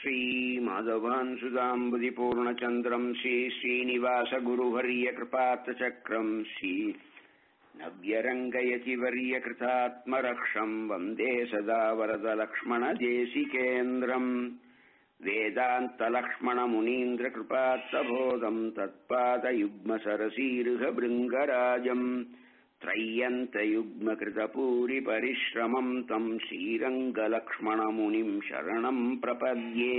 श्रीमाधवान् सुधाम्बुधिपूर्णचन्द्रम् श्रीश्रीनिवासगुरुवर्यकृपार्थचक्रम् श्री नव्यरङ्गयतिवर्यकृतात्मरक्षम् वन्दे सदा वरदलक्ष्मणदेशिकेन्द्रम् वेदान्तलक्ष्मणमुनीन्द्रकृपात्तबोधम् तत्पादयुग्मसरसीरुहभृङ्गराजम् त्रय्यन्तयुग्मकृतपूरिपरिश्रमम् तम् श्रीरङ्गलक्ष्मणमुनिम् शरणम् प्रपद्ये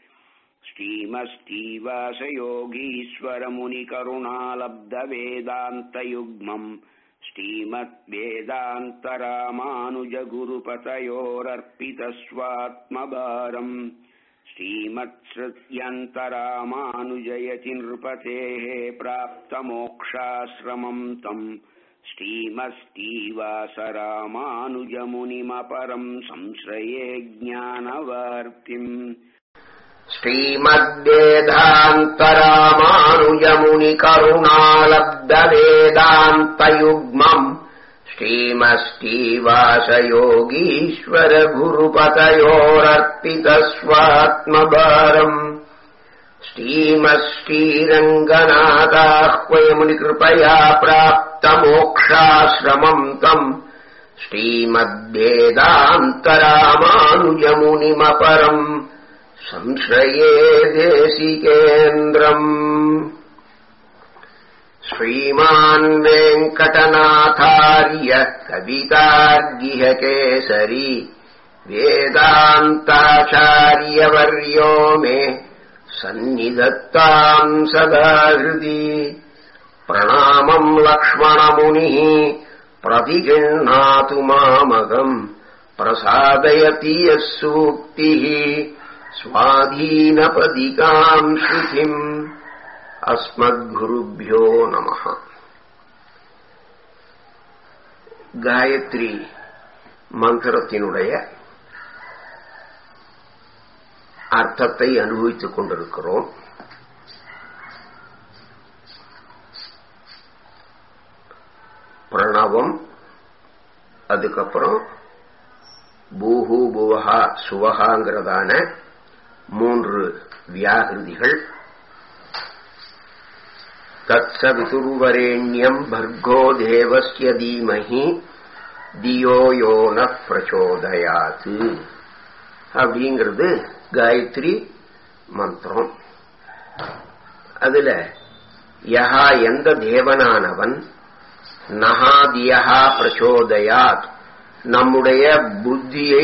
श्रीमस्तीवासयोगीश्वरमुनिकरुणालब्धवेदान्तयुग्मम् श्रीमद्वेदान्तरामानुजगुरुपतयोरर्पितस्वात्मभारम् श्रीमत्सृत्यन्तरामानुजयति नृपतेः प्राप्तमोक्षाश्रमम् तम् श्रीमस्तीवासरामानुजमुनिमपरम् संश्रये ज्ञानवार्तिम् श्रीमद्वेदान्तरामानुजमुनिकरुणालब्धवेदान्तयुग्मम् श्रीमस्तीवासयोगीश्वरगुरुपतयोरर्पितस्वात्मभारम् श्रीमश्रीरङ्गनाथाह्वयमुनिकृपया प्राप्तमोक्षाश्रमम् तम् श्रीमद्वेदान्तरामानुजमुनिमपरम् संश्रये देशिकेन्द्रम् श्रीमान् वेङ्कटनाथार्य कवितार्गिहकेसरी वेदान्ताचार्यवर्यो मे सन्निधत्ताम् सदा हृदि प्रणामम् लक्ष्मणमुनिः प्रतिगृह्णातु मामगम् प्रसादयति यः सूक्तिः स्वाधीनपदिकाम् श्रुतिम् अस्मद्गुरुभ्यो நமः காயத்ரி மந்திரத்தினுடைய அர்த்தத்தை அனுபவித்துக் கொண்டிருக்கிறோம் பிரணவம் அதுக்கப்புறம் பூஹு புவஹா சுவஹாங்கிறதான மூன்று வியாகிருதிகள் தத்சவிதுர்வரேண்யம் பர்கோ தேவஸ்ய தீமஹி தியோ யோன பிரச்சோதயாத்து அப்படிங்கிறது காயத்ரி மந்திரம் அதுல யஹா எந்த தேவனானவன் நகாதியஹா பிரச்சோதயாத் நம்முடைய புத்தியை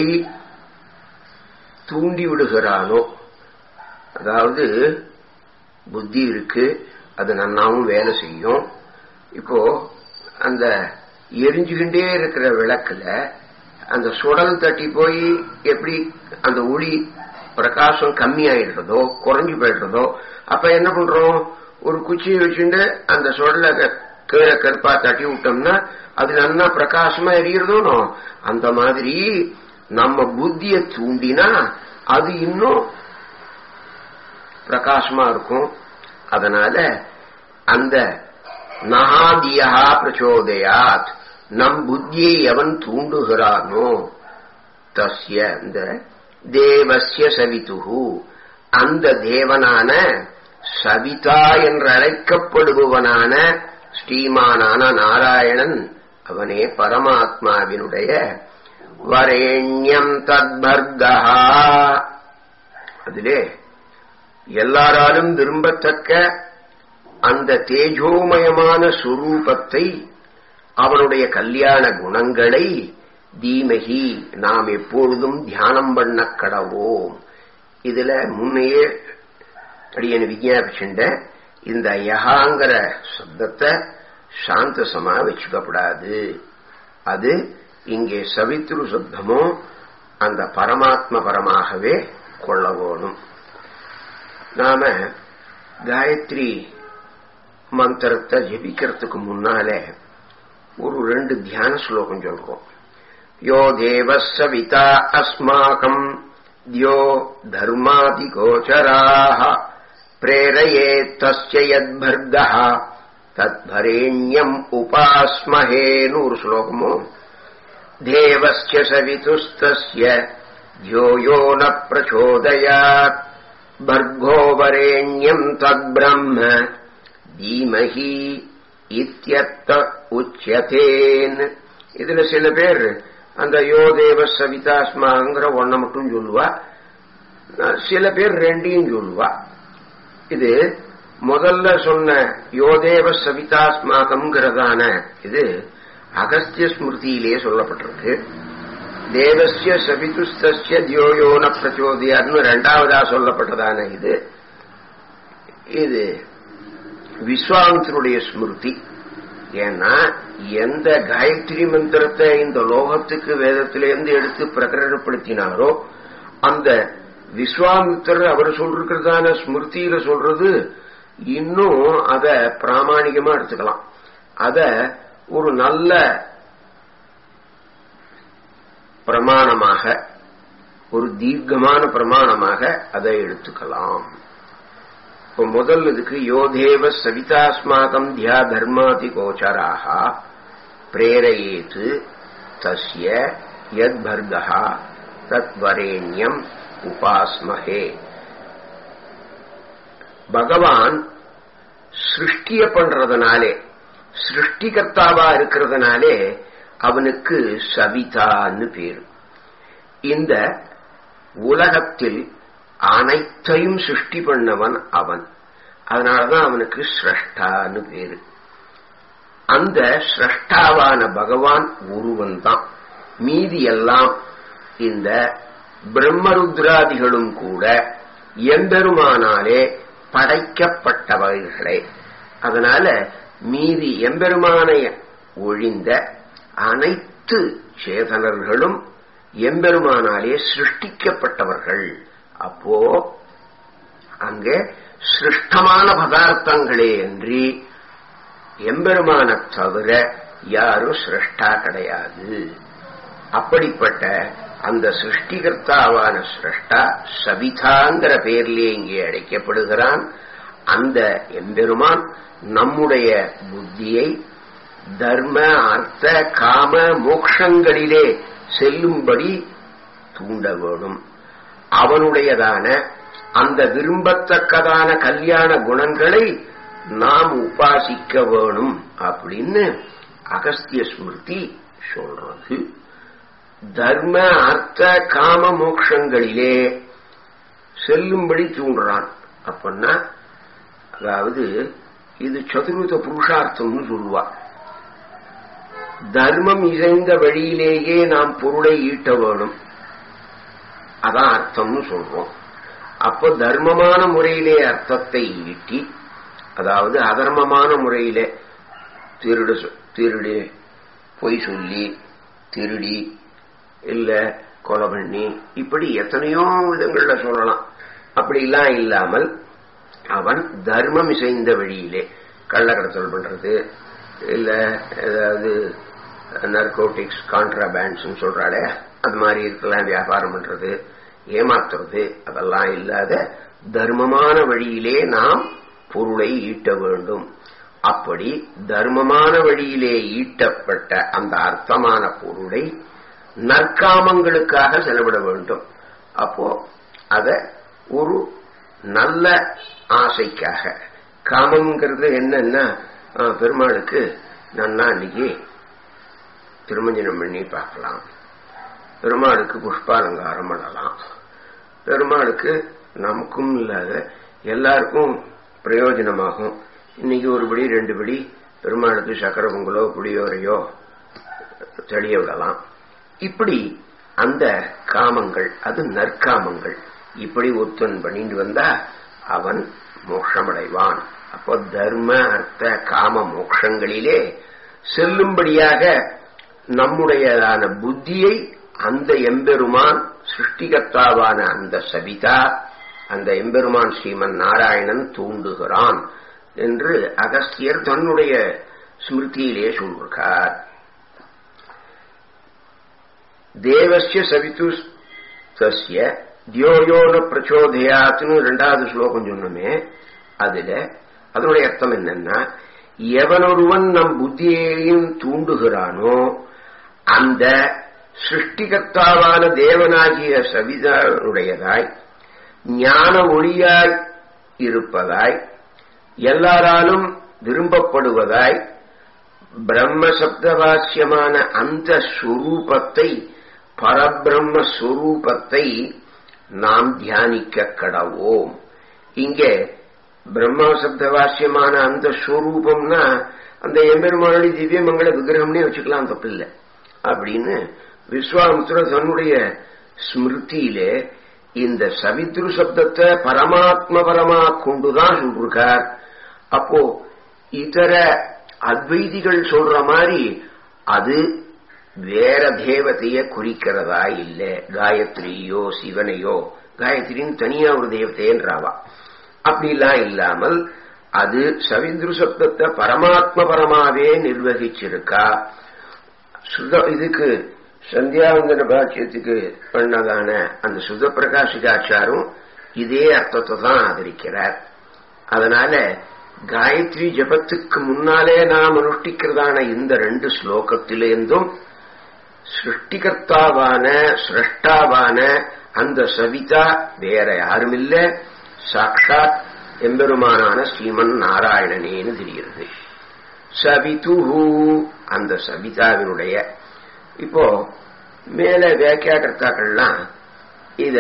தூண்டி விடுகிறானோ அதாவது புத்தி இருக்கு அது நன்னாவும் வேலை செய்யும் இப்போ அந்த எரிஞ்சுகிட்டே இருக்கிற விளக்குல அந்த சுடல் தட்டி போய் எப்படி அந்த ஒளி பிரகாசம் கம்மி ஆயிடுறதோ குறைஞ்சு போயிடுறதோ அப்ப என்ன பண்றோம் ஒரு குச்சியை வச்சுட்டு அந்த சுடலை கீழே கருப்பா தட்டி விட்டோம்னா அது நல்லா பிரகாசமா எரியறதோ அந்த மாதிரி நம்ம புத்திய தூண்டினா அது இன்னும் பிரகாசமா இருக்கும் அதனால அந்த நகாதியா பிரச்சோதயாத் நம் புத்தியை எவன் தூண்டுகிறானோ தஸ்ய இந்த தேவசிய சவிதுகு அந்த தேவனான சவிதா என்று அழைக்கப்படுபவனான ஸ்ரீமானான நாராயணன் அவனே பரமாத்மாவினுடைய வரேண்யம் தத்பர்கா அதிலே எல்லாராலும் விரும்பத்தக்க அந்த தேஜோமயமான சுரூபத்தை அவனுடைய கல்யாண குணங்களை தீமகி நாம் எப்பொழுதும் தியானம் பண்ண கடவோம் இதுல முன்னையே அடியனை விஜயாபிச்சுண்ட இந்த யகாங்கிற சப்தத்தை சாந்தசமா வச்சுக்கப்படாது அது இங்கே சவித்ரு சப்தமோ அந்த பரமாத்ம பரமாகவே கொள்ள வேணும் நாம காயத்ரி மந்திரத்தை ஜபிக்கிறதுக்கு முன்னாலே ஒரு ரெண்டு தியான ஸ்லோகம் சொல்றோம் யோ தேவ சவிதா அஸ்மாக்கம் தியோ தர்மாதி கோச்சராக பிரேரயே தஸ்ய யத்பர்கா தத்வரேண்யம் உபாஸ்மஹேன்னு ஒரு ஸ்லோகமும் தேவஸ்ய சவிதுஸ்தஸ்ய धियो यो न प्रचोदयात् भर्गो वरेण्यम् तद्ब्रह्म தீமஹி இத்தியர்த்த உச்சதேன் இதுல சில பேர் அந்த யோதேவ சவிதாஸ்மாங்கிற ஒன்ன மட்டும் சொல்லுவா சில பேர் ரெண்டையும் சொல்லுவா இது முதல்ல சொன்ன யோதேவ சவிதாஸ்மாகம்ங்கிறதான இது அகஸ்திய ஸ்மிருதியிலே சொல்லப்பட்டிருக்கு தேவசிய சபிதுஸ்திய தியோயோன பிரச்சோதியார்னு ரெண்டாவதா சொல்லப்பட்டதான இது இது விஸ்வாமித்தருடைய ஸ்மிருதி ஏன்னா எந்த காயத்ரி மந்திரத்தை இந்த லோகத்துக்கு வேதத்திலிருந்து எடுத்து பிரகடனப்படுத்தினாரோ அந்த விஸ்வாமித்தர் அவர் சொல்றதான ஸ்மிருதியில சொல்றது இன்னும் அத பிராமணிகமா எடுத்துக்கலாம் அத ஒரு நல்ல பிரமாணமாக ஒரு தீர்க்கமான பிரமாணமாக அதை எடுத்துக்கலாம் இப்போ முதல் இதுக்கு யோதேவ சவிதாஸ்மாகம் தியா தர்மாதி கோச்சராக பிரேரயேத்து தஸ்ய யத் பர்கா தத் வரேண்யம் உபாஸ்மஹே பகவான் சிருஷ்டிய பண்றதுனாலே சிருஷ்டிகர்த்தாவா இருக்கிறதுனாலே அவனுக்கு சவிதான்னு பேரு இந்த உலகத்தில் அனைத்தையும் சிருஷ்டி பண்ணவன் அவன் அதனாலதான் அவனுக்கு ஸ்ரஷ்டான்னு பேரு அந்த ஸ்ரஷ்டாவான பகவான் ஒருவன் தான் மீதி எல்லாம் இந்த பிரம்மருத்ராதிகளும் கூட எம்பெருமானாலே படைக்கப்பட்டவர்களே அதனால மீதி எம்பெருமானை ஒழிந்த அனைத்து சேதனர்களும் எம்பெருமானாலே சிருஷ்டிக்கப்பட்டவர்கள் அப்போ அங்கே சிருஷ்டமான பதார்த்தங்களே அன்றி எம்பெருமான தவிர யாரும் சிருஷ்டா கிடையாது அப்படிப்பட்ட அந்த சிருஷ்டிகர்த்தாவான சிருஷ்டா சபிதாங்கிற பேர்லே இங்கே அழைக்கப்படுகிறான் அந்த எம்பெருமான் நம்முடைய புத்தியை தர்ம அர்த்த காம மோக்ஷங்களிலே செல்லும்படி தூண்ட வேணும் அவனுடையதான அந்த விரும்பத்தக்கதான கல்யாண குணங்களை நாம் உபாசிக்க வேணும் அப்படின்னு அகஸ்திய ஸ்மிருதி சொல்றது தர்ம அர்த்த காம மோக்ஷங்களிலே செல்லும்படி தூண்டுறான் அப்படின்னா அதாவது இது சதுர்வித புருஷார்த்தம்னு சொல்லுவா தர்மம் இசைந்த வழியிலேயே நாம் பொருளை ஈட்ட வேணும் அதான் அர்த்தம்னு சொல்றோம் அப்போ தர்மமான முறையிலே அர்த்தத்தை ஈட்டி அதாவது அதர்மமான முறையிலே திருடு திருடு பொய் சொல்லி திருடி இல்ல கொலை பண்ணி இப்படி எத்தனையோ விதங்கள்ல சொல்லலாம் அப்படிலாம் இல்லாமல் அவன் தர்மம் இசைந்த வழியிலே கள்ளக்கடத்தல் பண்றது இல்ல ஏதாவது நர்கோட்டிக்ஸ் கான்ட்ராபேண்ட்ஸ் சொல்றாளே அது மாதிரி இருக்கலாம் வியாபாரம் பண்றது ஏமாத்துறது அதெல்லாம் இல்லாத தர்மமான வழியிலே நாம் பொருளை ஈட்ட வேண்டும் அப்படி தர்மமான வழியிலே ஈட்டப்பட்ட அந்த அர்த்தமான பொருளை நற்காமங்களுக்காக செலவிட வேண்டும் அப்போ அத ஒரு நல்ல ஆசைக்காக காமங்கிறது என்னன்னா பெருமாளுக்கு நன்னா அன்னைக்கு திருமஞ்சனம் பண்ணி பார்க்கலாம் பெருமாளுக்கு புஷ்பாலங்காரம் பண்ணலாம் பெருமாளுக்கு நமக்கும் இல்லாத எல்லாருக்கும் பிரயோஜனமாகும் இன்னைக்கு ஒரு படி ரெண்டு படி பெருமாளுக்கு சக்கர பொங்கலோ புளியோரையோ தெளிய விடலாம் இப்படி அந்த காமங்கள் அது நற்காமங்கள் இப்படி ஒருத்தன் பண்ணிட்டு வந்தா அவன் மோட்சமடைவான் அப்போ தர்ம அர்த்த காம மோட்சங்களிலே செல்லும்படியாக நம்முடையதான புத்தியை அந்த எம்பெருமான் சிருஷ்டிகர்த்தாவான அந்த சபிதா அந்த எம்பெருமான் ஸ்ரீமன் நாராயணன் தூண்டுகிறான் என்று அகஸ்தியர் தன்னுடைய ஸ்மிருதியிலே சொல்றார் தேவசிய சவித்து தஸ்ய தியோயோன பிரச்சோதயாத்துன்னு ரெண்டாவது ஸ்லோகம் சொன்னோமே அதுல அதனுடைய அர்த்தம் என்னன்னா எவனொருவன் நம் புத்தியையும் தூண்டுகிறானோ அந்த சிருஷ்டிகர்த்தாவான தேவனாகிய சவிதானுடையதாய் ஞான ஒளியாய் இருப்பதாய் எல்லாராலும் விரும்பப்படுவதாய் பிரம்ம சப்தவாசியமான அந்த ஸ்வரூபத்தை பரபிரம்ம ஸ்வரூபத்தை நாம் தியானிக்க கடவோம் இங்கே பிரம்ம சப்தவாசியமான அந்த ஸ்வரூபம்னா அந்த எம்பெருமானுடைய திவ்யமங்கள விக்கிரகம்னே வச்சுக்கலாம் தப்பில்லை அப்படின்னு விஸ்வாமித்ர தன்னுடைய ஸ்மிருதியிலே இந்த சவித்ரு சப்தத்தை பரமாத்ம பரமா கொண்டுதான் சொல்றார் அப்போ இதர அத்வைதிகள் சொல்ற மாதிரி அது வேற தேவதைய குறிக்கிறதா இல்ல காயத்ரியோ சிவனையோ காயத்ரின்னு தனியா ஒரு தேவதைன்றாவா அப்படிலாம் இல்லாமல் அது சவித்ரு சப்தத்தை பரமாத்ம பரமாவே நிர்வகிச்சிருக்கா சுத இதுக்கு சந்தியாவந்தன பாக்கியத்துக்கு பண்ணதான அந்த சுத பிரகாசிகாச்சாரும் இதே அர்த்தத்தை தான் ஆதரிக்கிறார் அதனால காயத்ரி ஜபத்துக்கு முன்னாலே நாம் அனுஷ்டிக்கிறதான இந்த ரெண்டு ஸ்லோகத்திலேருந்தும் சிருஷ்டிகர்த்தாவான சிரஷ்டாவான அந்த சவிதா வேற யாருமில்ல சாட்சாத் எம்பெருமானான ஸ்ரீமன் நாராயணனேன்னு தெரிகிறது சவிதுஹு அந்த சவிதாவினுடைய இப்போ மேல வியாக்கியாகர்த்தாக்கள்லாம் இத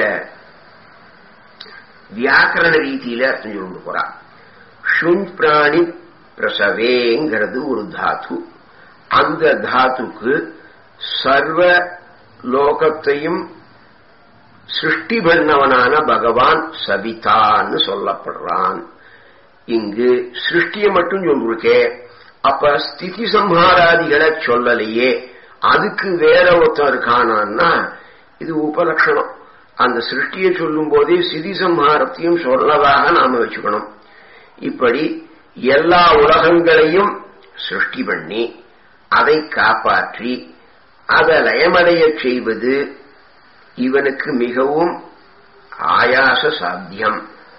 வியாக்கரண ரீதியில அர்த்தம் சொல்லிட்டு போறா ஷுன் பிராணி பிரசவேங்கிறது ஒரு தாத்து அந்த தாத்துக்கு சர்வ லோகத்தையும் சிருஷ்டி பண்ணவனான பகவான் சவிதான்னு சொல்லப்படுறான் இங்கு சிருஷ்டியை மட்டும் சொல்லிருக்கே அப்ப ஸ்திதி சம்ஹாராதிகளை சொல்லலையே அதுக்கு வேற ஒருத்தன் இருக்கானான்னா இது உபலட்சணம் அந்த சிருஷ்டியை சொல்லும் போதே சிதி சம்ஹாரத்தையும் சொல்லதாக நாம வச்சுக்கணும் இப்படி எல்லா உலகங்களையும் சிருஷ்டி பண்ணி அதை காப்பாற்றி அதை லயமடைய செய்வது இவனுக்கு மிகவும் ஆயாச சாத்தியம்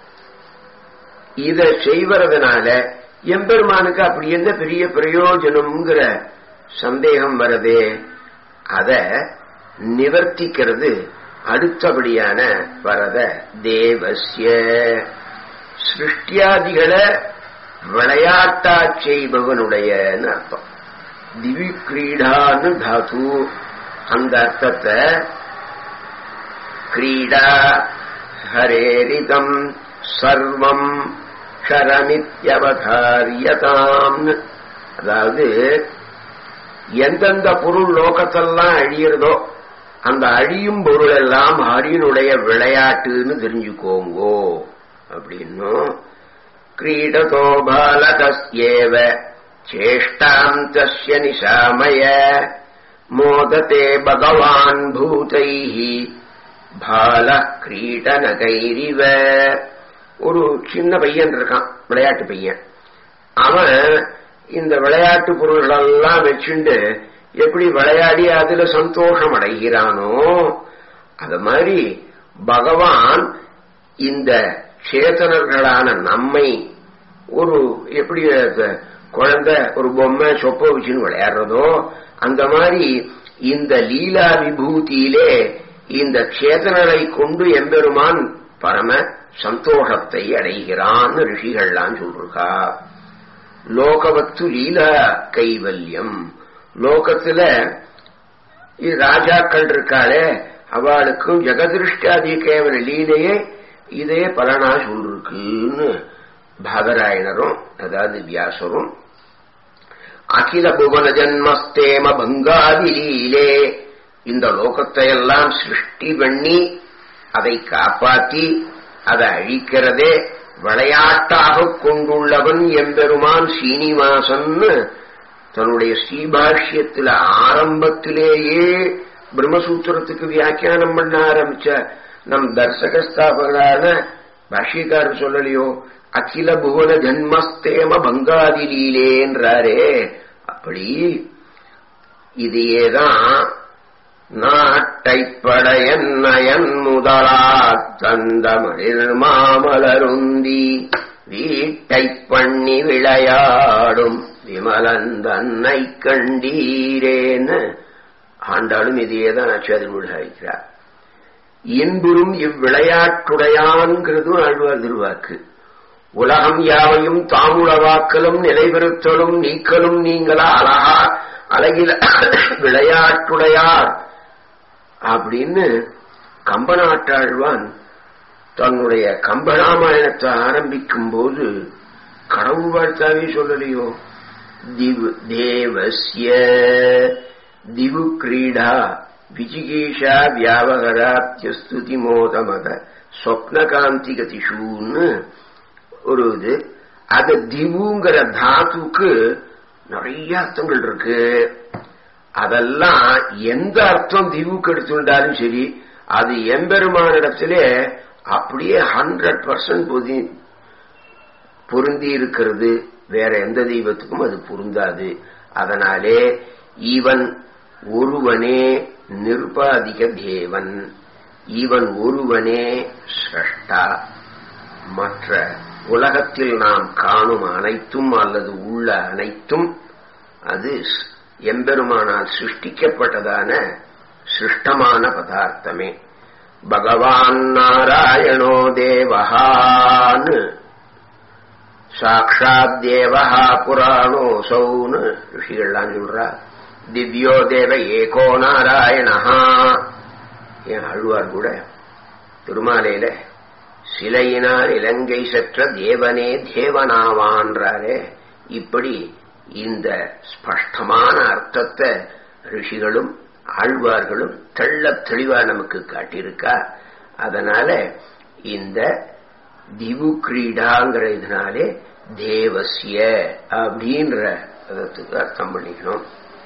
இதை செய்வதனால எம்பெருமானுக்கு அப்படி என்ன பெரிய பிரயோஜனம்ங்கிற சந்தேகம் வரதே அத நிவர்த்திக்கிறது அடுத்தபடியான வரத தேவசிய சிருஷ்டியாதிகளை விளையாட்டா செய்பவனுடையன்னு அர்த்தம் திவி கிரீடான்னு தாத்து அந்த அர்த்தத்தை கிரீடா ஹரேரிதம் சர்வம் க்ஷரமித்யவதாரியதாம் அதாவது எந்தெந்த பொருள் லோகத்தெல்லாம் அழியிறதோ அந்த அழியும் பொருள் எல்லாம் ஹரியனுடைய விளையாட்டுன்னு தெரிஞ்சுக்கோங்கோ அப்படின்னும் கிரீடதோ பாலகஸ்யேவ சேஷ்டாந்தஸ்ய நிசாமய மோததே பகவான் பூதைஹி பால கிரீடனகைரிவ ஒரு சின்ன பையன் இருக்கான் விளையாட்டு பையன் அவன் இந்த விளையாட்டு பொருள்களெல்லாம் வச்சுண்டு எப்படி விளையாடி அதுல சந்தோஷம் அடைகிறானோ அது மாதிரி பகவான் இந்த சேத்தனர்களான நம்மை ஒரு எப்படி குழந்தை ஒரு பொம்மை சொப்ப வச்சுன்னு விளையாடுறதோ அந்த மாதிரி இந்த லீலா விபூதியிலே இந்த சேதனரை கொண்டு எம்பெருமான் பரம சந்தோஷத்தை அடைகிறான்னு ரிஷிகள்லாம் சொல்றா லோகவத்து லீலா கைவல்யம் லோகத்துல ராஜாக்கள் இருக்காளே அவளுக்கும் ஜெகதிருஷ்டாதி கேவல லீலையே இதே பலனா சொல்லிருக்குன்னு பாதராயணரும் அதாவது வியாசரும் அகில புவன ஜன்மஸ்தேம பங்காதி லீலே இந்த லோகத்தை எல்லாம் சிருஷ்டி பண்ணி அதை காப்பாற்றி அதை அழிக்கிறதே விளையாட்டாக கொண்டுள்ளவன் எம்பெருமான் சீனிவாசன்னு தன்னுடைய ஸ்ரீபாஷ்யத்தில் ஆரம்பத்திலேயே பிரம்மசூத்திரத்துக்கு வியாக்கியானம் பண்ண ஆரம்பிச்ச நம் தர்சகஸ்தாபகரான பாஷ்யக்காரர் சொல்லலையோ அகில புவன ஜன்மஸ்தேம பங்காதி லீலேன்றாரே அப்படி இதையேதான் நாட்டைப்படையன் நயன் முதலா தந்தமிழ் மாமலருந்தி வீட்டைப் பண்ணி விளையாடும் விமலன் தன்னை கண்டீரேன்னு ஆண்டாலும் இதையே தான் ஆச்சாரியமொழி சாதிக்கிறார் இன்புறும் இவ்விளையாட்டுடையான்கிறதும் ஆழ்வார் திருவாக்கு உலகம் யாவையும் தாமுளவாக்கலும் நிலைபெறுத்தலும் நீக்கலும் நீங்களா அழகா அழகில விளையாட்டுடையார் அப்படின்னு கம்பநாட்டாழ்வான் தன்னுடைய கம்பராமாயணத்தை ஆரம்பிக்கும் போது கடவுள் வாழ்த்தாவே சொல்லலையோ திவு தேவசிய திவு கிரீடா விஜிகேஷா வியாபகராப்தியஸ்துதி மோதமத சொப்னகாந்தி கதிஷூன்னு ஒரு இது அது திவுங்கிற தாத்துக்கு நிறைய அர்த்தங்கள் இருக்கு அதெல்லாம் எந்த அர்த்தம் திவுக்கு எடுத்துட்டாலும் சரி அது எம்பெருமானிடத்திலே அப்படியே ஹண்ட்ரட் பர்சன்ட் பொதி பொருந்தி இருக்கிறது வேற எந்த தெய்வத்துக்கும் அது பொருந்தாது அதனாலே இவன் ஒருவனே நிருபாதிக தேவன் இவன் ஒருவனே சிரஷ்டா மற்ற உலகத்தில் நாம் காணும் அனைத்தும் அல்லது உள்ள அனைத்தும் அது எம்பெருமானால் சிருஷ்டிக்கப்பட்டதான சிருஷ்டமான பதார்த்தமே பகவான் நாராயணோ தேவஹான்னு சாட்சாத் தேவஹா புராணோசௌன்னு ரிஷிகள்லாம் சொல்றா திவ்யோ தேவ ஏகோ நாராயணஹா என் அழுவார் கூட திருமாலையில சிலையினார் இலங்கை சற்ற தேவனே தேவனாவான்றாரே இப்படி இந்த ஸ்பஷ்டமான அர்த்தத்தை ரிஷிகளும் ஆழ்வார்களும் தெள்ள தெளிவா நமக்கு காட்டியிருக்கா அதனால இந்த திவு கிரீடாங்கிற இதனாலே தேவசிய அப்படின்ற பதத்துக்கு அர்த்தம் பண்ணிக்கணும்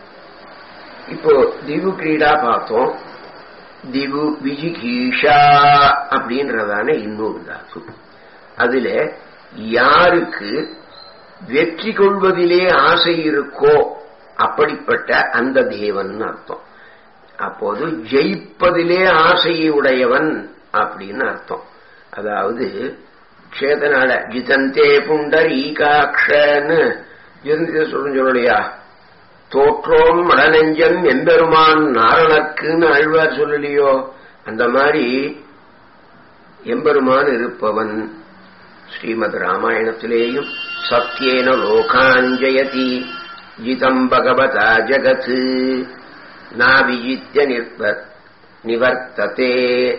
இப்போ திவு கிரீடா பார்த்தோம் திவு விஜிகீஷா அப்படின்றதான இன்னொரு தாத்து அதுல யாருக்கு வெற்றி கொள்வதிலே ஆசை இருக்கோ அப்படிப்பட்ட அந்த தேவன் அர்த்தம் அப்போது ஜெயிப்பதிலே ஆசையை உடையவன் அப்படின்னு அர்த்தம் அதாவது க்ஷேதனால ஜிதந்தே புண்டரீகாட்சன்னு ஜிதந்தே சொல்லும் சொல்லலையா தோற்றோம் மடநெஞ்சம் எம்பெருமான் நாரணர்க்குன்னு அழ்வார் சொல்லலையோ அந்த மாதிரி எம்பெருமான் இருப்பவன் ஸ்ரீமத் ராமாயணத்திலேயும் சத்தியேன லோகாஞ்சயதி ஜிதம் பகவதா ஜகத் நாவிஜித்ய நிற்பர் நிவர்த்ததே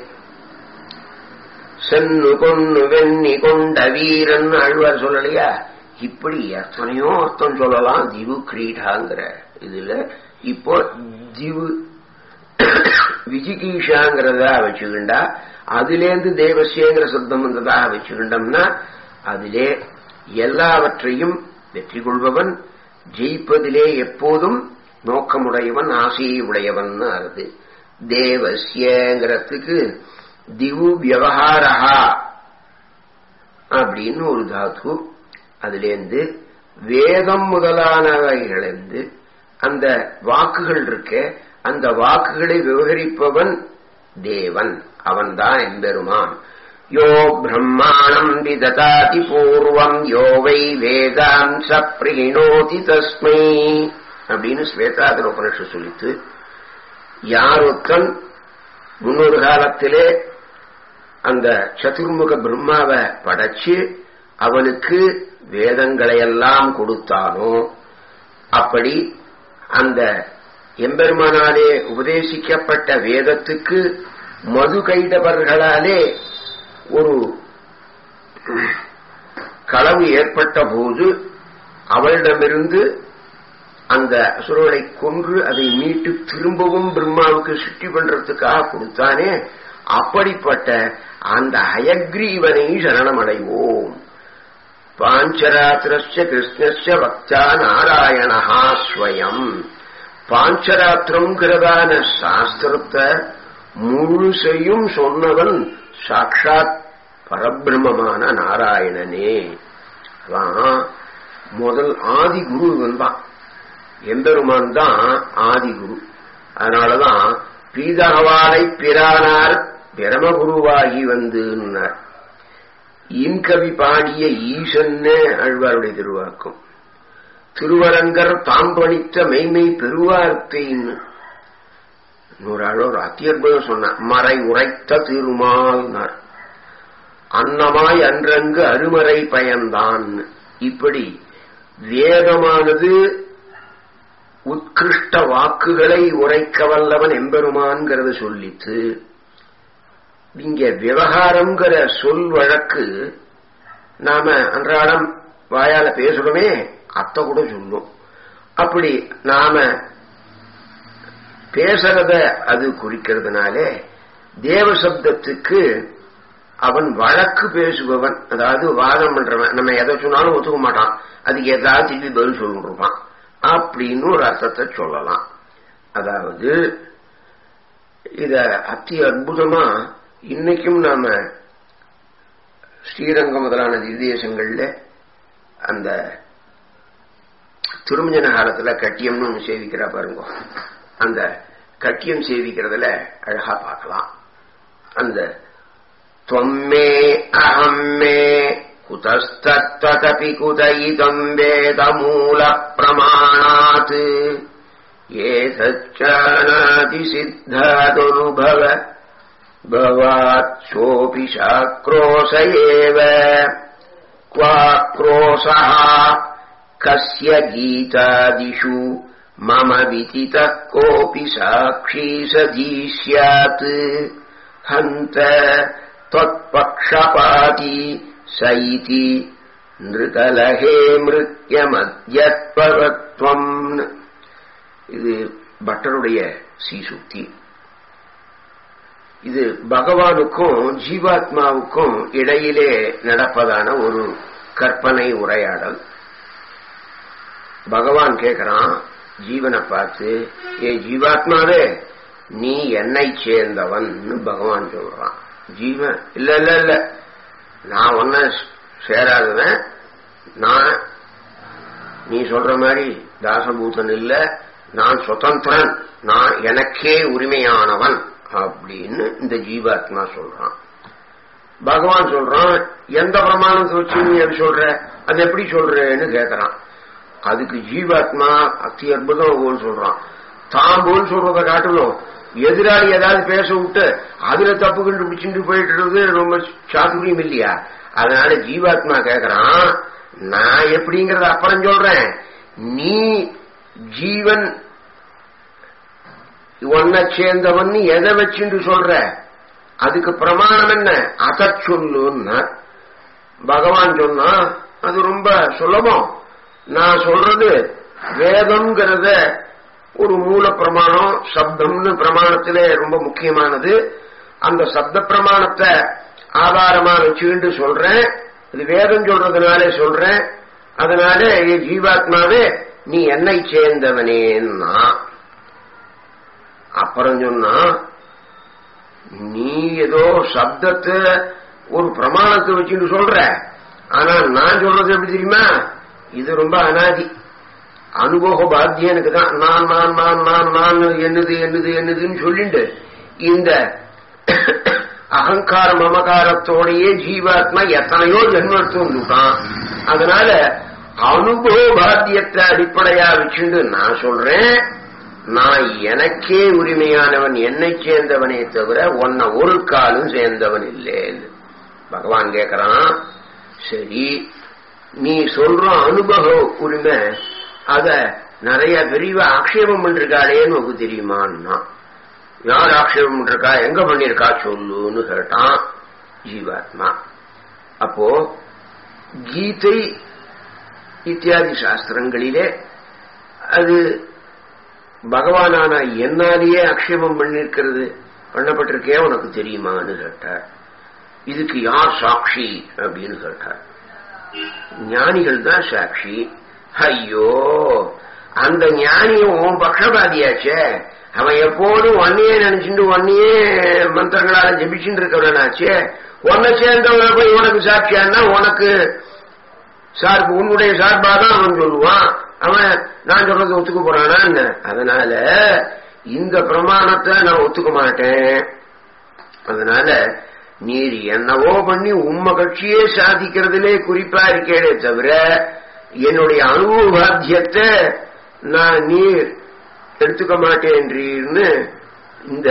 சென்னு கொன்னு வெண்ணி கொண்ட வீரன் அழ்வார் சொல்லலையா இப்படி எத்தனையோ அர்த்தம் சொல்லலாம் திவு கிரீடாங்கிற இதுல இப்போ திவு விஜிகீஷாங்கிறதா வச்சுக்கிண்டா அதுலேருந்து தேவசியங்கிற சப்தம் வந்ததாக வச்சுக்கிண்டோம்னா அதிலே எல்லாவற்றையும் வெற்றி கொள்பவன் ஜெயிப்பதிலே எப்போதும் நோக்கமுடையவன் ஆசையை உடையவன் அறுது தேவசியங்கிறதுக்கு திவு வியவஹாரஹா அப்படின்னு ஒரு தாத்து அதுலேருந்து வேதம் முதலானவைகளிருந்து அந்த வாக்குகள் இருக்க அந்த வாக்குகளை விவகரிப்பவன் தேவன் அவன்தான் எம்பெருமான் யோ பிரம்மாணம் விததாதி பூர்வம் யோ வை வேதாம் சப்ரீணோதி தஸ்மை அப்படின்னு ஸ்வேதாதர உபனிஷ சொல்லித்து யார் ஒருத்தன் முன்னொரு காலத்திலே அந்த சதுர்முக பிரம்மாவை படைச்சு அவனுக்கு வேதங்களையெல்லாம் கொடுத்தானோ அப்படி அந்த எம்பெருமானாலே உபதேசிக்கப்பட்ட வேதத்துக்கு மது கைடவர்களாலே ஒரு களவு ஏற்பட்ட போது அவளிடமிருந்து அந்த அசுரனை கொன்று அதை மீட்டு திரும்பவும் பிரம்மாவுக்கு சுற்றி பண்றதுக்காக கொடுத்தானே அப்படிப்பட்ட அந்த அயக்ரீவனை சரணமடைவோம் பாஞ்சராத்திரஸ்ய கிருஷ்ணஸ்ய பக்தா நாராயணஹா ஸ்வயம் பாஞ்சராத்திரம்ங்கிறதான சாஸ்திரத்தை முழுசையும் சொன்னவன் சாட்சாத் பரபிரமமான நாராயணனே அதான் முதல் ஆதி குரு இவன் தான் எம்பெருமான் தான் ஆதி குரு அதனாலதான் பீதகவாலை பிரானார் பிரமகுருவாகி வந்துன்னார் இன்கவி பாடிய ஈசன்னு அழ்வாருடைய திருவாக்கும் திருவரங்கர் தாம் பணித்த மெய்மை பெருவார்த்தைன்னு இன்னொரு ஆள் ஒரு அத்தியற்புதம் சொன்ன மறை உரைத்த திருமால்னார் அன்னமாய் அன்றங்கு அருமறை பயன்தான் இப்படி வேதமானது உத்கிருஷ்ட வாக்குகளை உரைக்க வல்லவன் எம்பெருமான்கிறத சொல்லித்து இங்க விவகாரம்ங்கிற சொல் வழக்கு நாம அன்றாடம் வாயால பேசுறோமே அத்த கூட சொல்லும் அப்படி நாம பேசுறத அது குறிக்கிறதுனாலே தேவ சப்தத்துக்கு அவன் வழக்கு பேசுபவன் அதாவது வாதம் பண்றவன் நம்ம எதை சொன்னாலும் ஒத்துக்க மாட்டான் அதுக்கு ஏதாவது திருப்பி பதில் சொல்லிருப்பான் அப்படின்னு ஒரு அர்த்தத்தை சொல்லலாம் அதாவது இத அத்தி அற்புதமா இன்னைக்கும் நாம ஸ்ரீரங்கம் முதலான திவ்யதேசங்கள்ல அந்த திருமஞ்சன காலத்துல கட்டியம்னு ஒண்ணு சேவிக்கிறா பாருங்க அந்த கட்டியம் சேவிக்கிறதுல அழகா பார்க்கலாம் அந்த त्वम्मे अहम् मे कुतस्तत्त्वतपि कुत इदम् वेदमूलप्रमाणात् ये सच्चानातिसिद्धादनुभव भवात् सोऽपि शाक्रोश एव क्वाक्रोशः कस्य गीतादिषु मम विदितः कोऽपि साक्षी सधी स्यात् हन्त त्वत्पक्षपाती स इति நிருகலகே மிருத்யமத்யத்வத்வம் இது பட்டருடைய சீசுக்தி இது பகவானுக்கும் ஜீவாத்மாவுக்கும் இடையிலே நடப்பதான ஒரு கற்பனை உரையாடல் பகவான் கேட்கிறான் ஜீவனை பார்த்து ஏ ஜீவாத்மாவே நீ என்னை சேர்ந்தவன் பகவான் சொல்றான் ஜீவன் இல்ல இல்ல இல்ல நான் ஒன்ன சேராதவன் நான் நீ சொல்ற மாதிரி தாசபூதன் இல்ல நான் சுதந்திரன் நான் எனக்கே உரிமையானவன் அப்படின்னு இந்த ஜீவாத்மா சொல்றான் பகவான் சொல்றான் எந்த பிரமாணத்தை வச்சு நீ அது சொல்ற அது எப்படி சொல்றேன்னு கேக்குறான் அதுக்கு ஜீவாத்மா அத்தி அற்புதம் போல் சொல்றான் தான் போல் சொல்றதை காட்டணும் எதிராளி ஏதாவது பேச விட்டு அதுல தப்பு கண்டுபிடிச்சுட்டு போயிட்டு இருக்கிறது ரொம்ப சாதுரியம் இல்லையா அதனால ஜீவாத்மா கேக்குறான் நான் எப்படிங்கறத அப்புறம் சொல்றேன் நீ ஜீவன் ஒன்ன சேர்ந்தவன் எதை வச்சுட்டு சொல்ற அதுக்கு பிரமாணம் என்ன அத சொல்லுன்னா பகவான் சொன்னா அது ரொம்ப சுலபம் நான் சொல்றது வேதம்ங்கிறத ஒரு மூல பிரமாணம் சப்தம்னு பிரமாணத்திலே ரொம்ப முக்கியமானது அந்த சப்த பிரமாணத்தை ஆதாரமா வச்சுக்கிட்டு சொல்றேன் இது வேதம் சொல்றதுனாலே சொல்றேன் அதனால ஏ ஜீவாத்மாவே நீ என்னை சேர்ந்தவனேன்னா அப்புறம் சொன்னா நீ ஏதோ சப்தத்தை ஒரு பிரமாணத்தை வச்சுட்டு சொல்ற ஆனா நான் சொல்றது எப்படி தெரியுமா இது ரொம்ப அனாதி அனுபவ பாத்தியனுக்கு தான் நான் நான் நான் நான் நான் என்னது என்னது என்னதுன்னு சொல்லிட்டு இந்த அகங்கார மமகாரத்தோடையே ஜீவாத்மா எத்தனையோ ஜென்மத்து வந்துட்டான் அதனால அனுபவ பாத்தியத்தை அடிப்படையா வச்சுண்டு நான் சொல்றேன் நான் எனக்கே உரிமையானவன் என்னை சேர்ந்தவனே தவிர உன்னை ஒரு காலும் சேர்ந்தவன் இல்லைன்னு பகவான் கேக்குறான் சரி நீ சொல்ற அனுபவ உரிமை அத நிறைய விரிவா ஆக்ஷேபம் பண்ணிருக்காளேன்னு உனக்கு தெரியுமான்னா யார் ஆக்ஷேபம் பண்ணிருக்கா எங்க பண்ணிருக்கா சொல்லுன்னு கேட்டான் ஜீவாத்மா அப்போ கீதை இத்தியாதி சாஸ்திரங்களிலே அது பகவானான என்னாலேயே ஆக்ஷேபம் பண்ணிருக்கிறது பண்ணப்பட்டிருக்கே உனக்கு தெரியுமான்னு கேட்டார் இதுக்கு யார் சாட்சி அப்படின்னு கேட்டார் ஞானிகள் தான் சாட்சி ஐயோ அந்த ஞானியும் உன் பக்ஷபாதியாச்சே அவன் எப்போதும் ஒன்னையே நினைச்சுட்டு ஒன்னையே மந்திரங்களால ஜபிச்சுட்டு இருக்கிறவனாச்சே உன்னை சேர்ந்தவனை போய் உனக்கு சாட்சியான்னா உனக்கு சார்பு உன்னுடைய சார்பா தான் அவன் சொல்லுவான் அவன் நான் சொல்றது ஒத்துக்க போறானா என்ன அதனால இந்த பிரமாணத்தை நான் ஒத்துக்க மாட்டேன் அதனால நீர் என்னவோ பண்ணி உம்ம கட்சியே சாதிக்கிறதுலே குறிப்பா இருக்கேனே தவிர என்னுடைய அனுபவ பாத்தியத்தை நான் நீர் எடுத்துக்க மாட்டேன்றீர்னு இந்த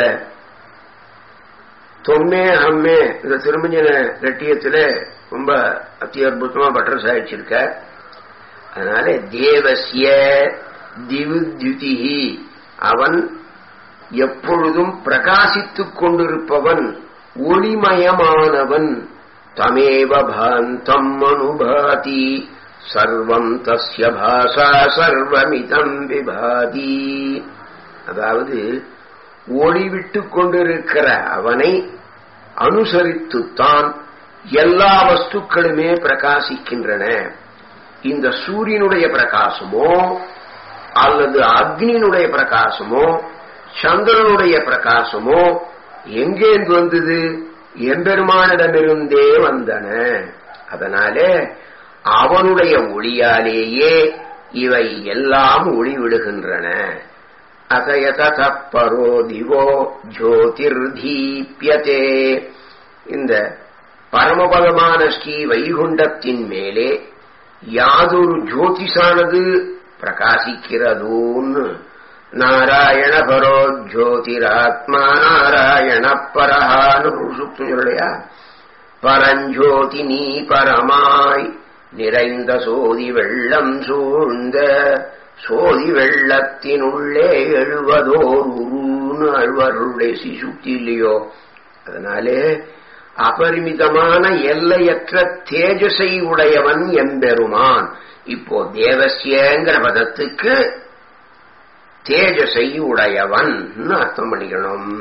தொம்மே அம்மே இந்த திருமஞ்சன லட்டியத்துல ரொம்ப அத்தி அற்புதமா பட்டர் சாதிச்சிருக்க அதனால தேவசிய திவுத்யுதிஹி அவன் எப்பொழுதும் பிரகாசித்துக் கொண்டிருப்பவன் ஒளிமயமானவன் தமேவ பாந்தம் அனுபாதி சர்வம் தஸ்ய பாசா சர்வமிதம் விபாதி அதாவது ஒளிவிட்டுக் கொண்டிருக்கிற அவனை அனுசரித்துத்தான் எல்லா வஸ்துக்களுமே பிரகாசிக்கின்றன இந்த சூரியனுடைய பிரகாசமோ அல்லது அக்னியினுடைய பிரகாசமோ சந்திரனுடைய பிரகாசமோ எங்கேந்து வந்தது எம்பெருமானிடமிருந்தே வந்தன அதனாலே அவனுடைய ஒளியாலேயே இவை எல்லாம் ஒளி விடுகின்றன அசயதப்பரோ திவோ ஜோதிர்தீப்யதே இந்த பரமபதமான ஸ்ரீ வைகுண்டத்தின் மேலே யாதொரு ஜோதிஷானது பிரகாசிக்கிறதோன்னு நாராயண பரோ ஜோதிராத்மா நாராயண பரஹான்னு புருஷுக்தம் சொல்லலையா பரஞ்சோதி நீ பரமாய் நிறைந்த சோதி வெள்ளம் சூழ்ந்த சோதி வெள்ளத்தினுள்ளே எழுவதோர் உருன்னு அழ்வார்களுடைய சிசுக்தி இல்லையோ அதனாலே அபரிமிதமான எல்லையற்ற தேஜஸை உடையவன் எம்பெருமான் இப்போ தேவசியங்கிற பதத்துக்கு தேஜஸை உடையவன் அர்த்தம் பண்ணிக்கணும்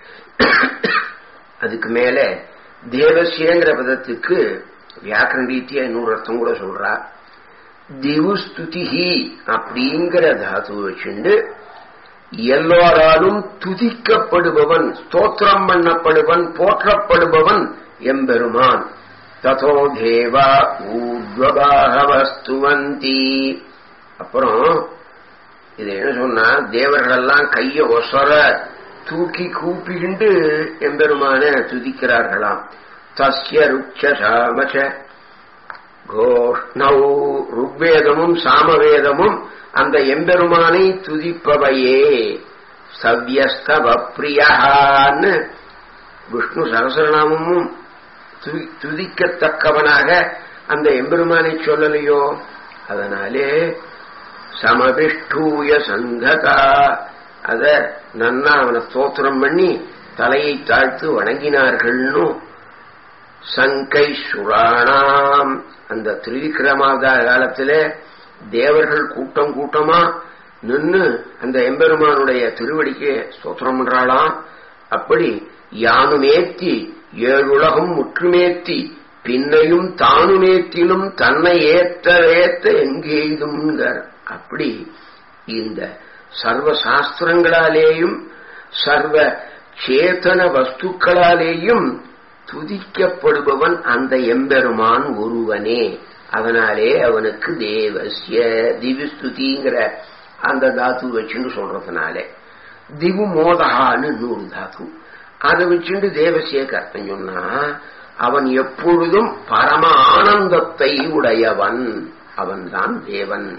அதுக்கு மேல தேவசியங்கிற பதத்துக்கு வியாக்கரண ரீதியா இன்னொரு அர்த்தம் கூட சொல்றா திவுஸ்துதிஹி அப்படிங்கிற தாத்து வச்சுண்டு எல்லோராலும் துதிக்கப்படுபவன் ஸ்தோத்திரம் பண்ணப்படுவன் போற்றப்படுபவன் எம்பெருமான் ததோ தேவா ஊர்வபாகவஸ்துவந்தி அப்புறம் இது என்ன சொன்னா தேவர்களெல்லாம் கைய ஒசர தூக்கி கூப்பிண்டு எம்பெருமான துதிக்கிறார்களாம் தஸ்ய ருச்ச சாமச்ச கோஷ்ணௌ ருக்வேதமும் சாமவேதமும் அந்த எம்பெருமானை துதிப்பவையே சவ்யஸ்தவ பிரியான்னு விஷ்ணு சகசரநாமமும் துதிக்கத்தக்கவனாக அந்த எம்பெருமானை சொல்லலையோ அதனாலே சமபிஷ்டூய சங்கதா அத நன்னா அவனை ஸ்தோத்திரம் பண்ணி தலையை தாழ்த்து வணங்கினார்கள்னு சங்கை சுராணாம் அந்த திருவிக்கிரமாவதா காலத்துல தேவர்கள் கூட்டம் கூட்டமா நின்னு அந்த எம்பெருமானுடைய திருவடிக்கு ஸ்தோத்திரம் பண்றாளாம் அப்படி யானுமேத்தி ஏழுலகம் முற்றுமேத்தி பின்னையும் தானுமேத்திலும் தன்னை ஏற்ற ஏற்ற எங்கேயும்ங்கார் அப்படி இந்த சர்வ சாஸ்திரங்களாலேயும் சர்வ சேத்தன வஸ்துக்களாலேயும் துதிக்கப்படுபவன் அந்த எம்பெருமான் ஒருவனே அதனாலே அவனுக்கு தேவசிய திவிஸ்துதிங்கிற அந்த தாத்து வச்சுன்னு சொல்றதுனாலே திவு மோதகான்னு நூறு தாத்து அதை வச்சுட்டு தேவசியக்கு அர்த்தம் சொன்னா அவன் எப்பொழுதும் பரம ஆனந்தத்தை உடையவன் அவன்தான் தேவன்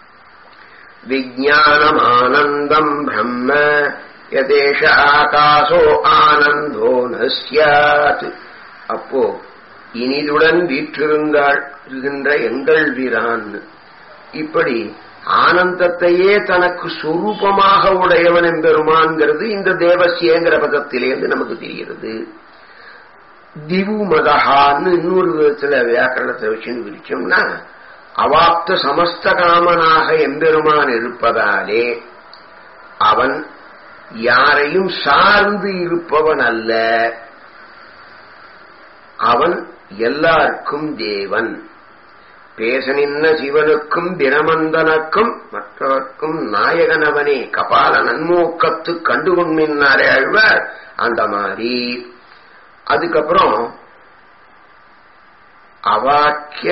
விஜானமானந்தம் பிரம்ம யதேஷ ஆகாசோ ஆனந்தோ நஸ்யாத் அப்போ இனிதுடன் வீற்றிருந்தாள் இருக்கின்ற எங்கள் வீரான் இப்படி ஆனந்தத்தையே தனக்கு சொரூபமாக உடையவன் என்பெருமான்கிறது இந்த தேவசியங்கிற பதத்திலேருந்து நமக்கு தெரிகிறது திவு மதஹான்னு இன்னொரு விதத்துல வியாக்கரணத்தை வச்சுன்னு விரிச்சோம்னா அவாப்த சமஸ்த காமனாக எம்பெருமான் இருப்பதாலே அவன் யாரையும் சார்ந்து இருப்பவன் அல்ல அவன் எல்லாருக்கும் தேவன் பேச நின்ன சிவனுக்கும் பிரமந்தனுக்கும் மற்றவர்க்கும் நாயகனவனே கபால நன்மூக்கத்து கண்டுகொண்மின்னாரே அழ்வார் அந்த மாதிரி அதுக்கப்புறம் அவாக்கிய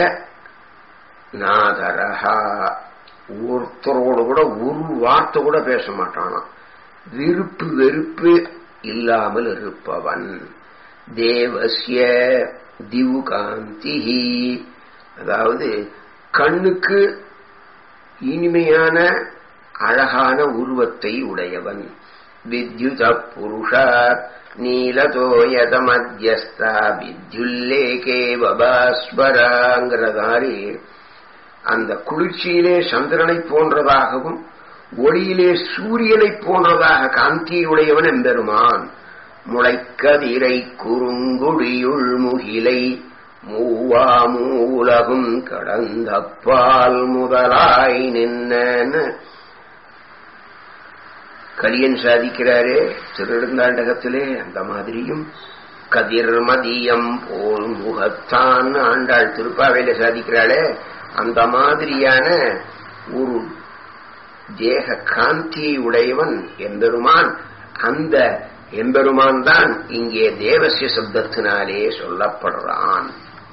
நாதரஹா ஒருத்தரோடு கூட ஒரு வார்த்தை கூட பேச மாட்டானாம் விருப்பு வெறுப்பு இல்லாமல் இருப்பவன் தேவசிய திவுகாந்திஹி அதாவது கண்ணுக்கு இனிமையான அழகான உருவத்தை உடையவன் வித்யுத புருஷா நீலதோயதமத்தியஸ்தா வித்யுல்லேகே பபாஸ்வராங்கிற மாதிரி அந்த குளிர்ச்சியிலே சந்திரனை போன்றதாகவும் ஒளியிலே சூரியனை போன்றதாக காந்தியுடையவன் எம்பெருமான் முளைக்கதிரை குறுங்குடியுள் முகிலை மூவா மூலகும் கடந்த பால் முதலாய் நின்னு கலியன் சாதிக்கிறாரே திருநெடுந்தாண்டகத்திலே அந்த மாதிரியும் கதிர்மதியம் போல் முகத்தான் ஆண்டாள் திருப்பாவையில சாதிக்கிறாளே அந்த மாதிரியான ஒரு தேக காந்தியை உடையவன் எம்பெருமான் அந்த எம்பெருமான் தான் இங்கே தேவசிய சப்தத்தினாலே சொல்லப்படுறான்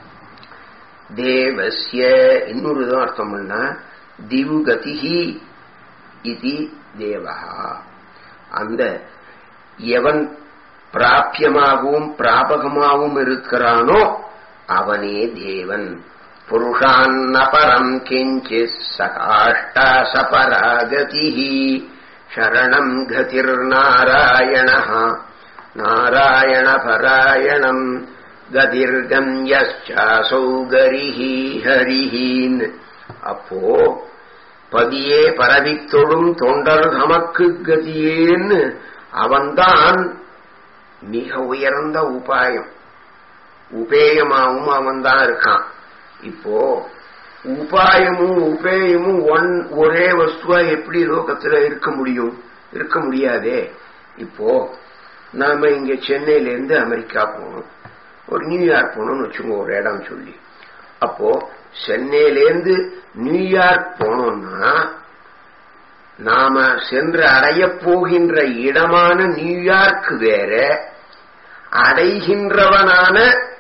தேவசிய இன்னொரு இதுவும் அர்த்தம் பண்ணா திவுகதிஹி இது தேவஹா அந்த எவன் பிராபியமாகவும் பிராபகமாகவும் இருக்கிறானோ அவனே தேவன் புருஷான்னபரம் கிஞ்சித் சகாஷ்டா சபராகதி சரணம் கதிர்நாராயண நாராயணபராயணம் கதிர்கம்யாசௌகரிஹி ஹரிஹீன் அப்போ பதியே பரவித்தொழும் தொண்டர் தமக்கு கதியேன்னு அவன்தான் மிக உயர்ந்த உபாயம் உபேயமாவும் அவன்தான் இருக்கான் இப்போ உபாயமும் உபேயமும் ஒன் ஒரே வஸ்துவா எப்படி லோகத்துல இருக்க முடியும் இருக்க முடியாதே இப்போ நாம இங்க சென்னையில இருந்து அமெரிக்கா போகணும் ஒரு நியூயார்க் போகணும்னு வச்சுக்கோங்க ஒரு இடம் சொல்லி அப்போ சென்னையிலேருந்து நியூயார்க் போனோம்னா நாம சென்று அடைய போகின்ற இடமான நியூயார்க் வேற அடைகின்றவனான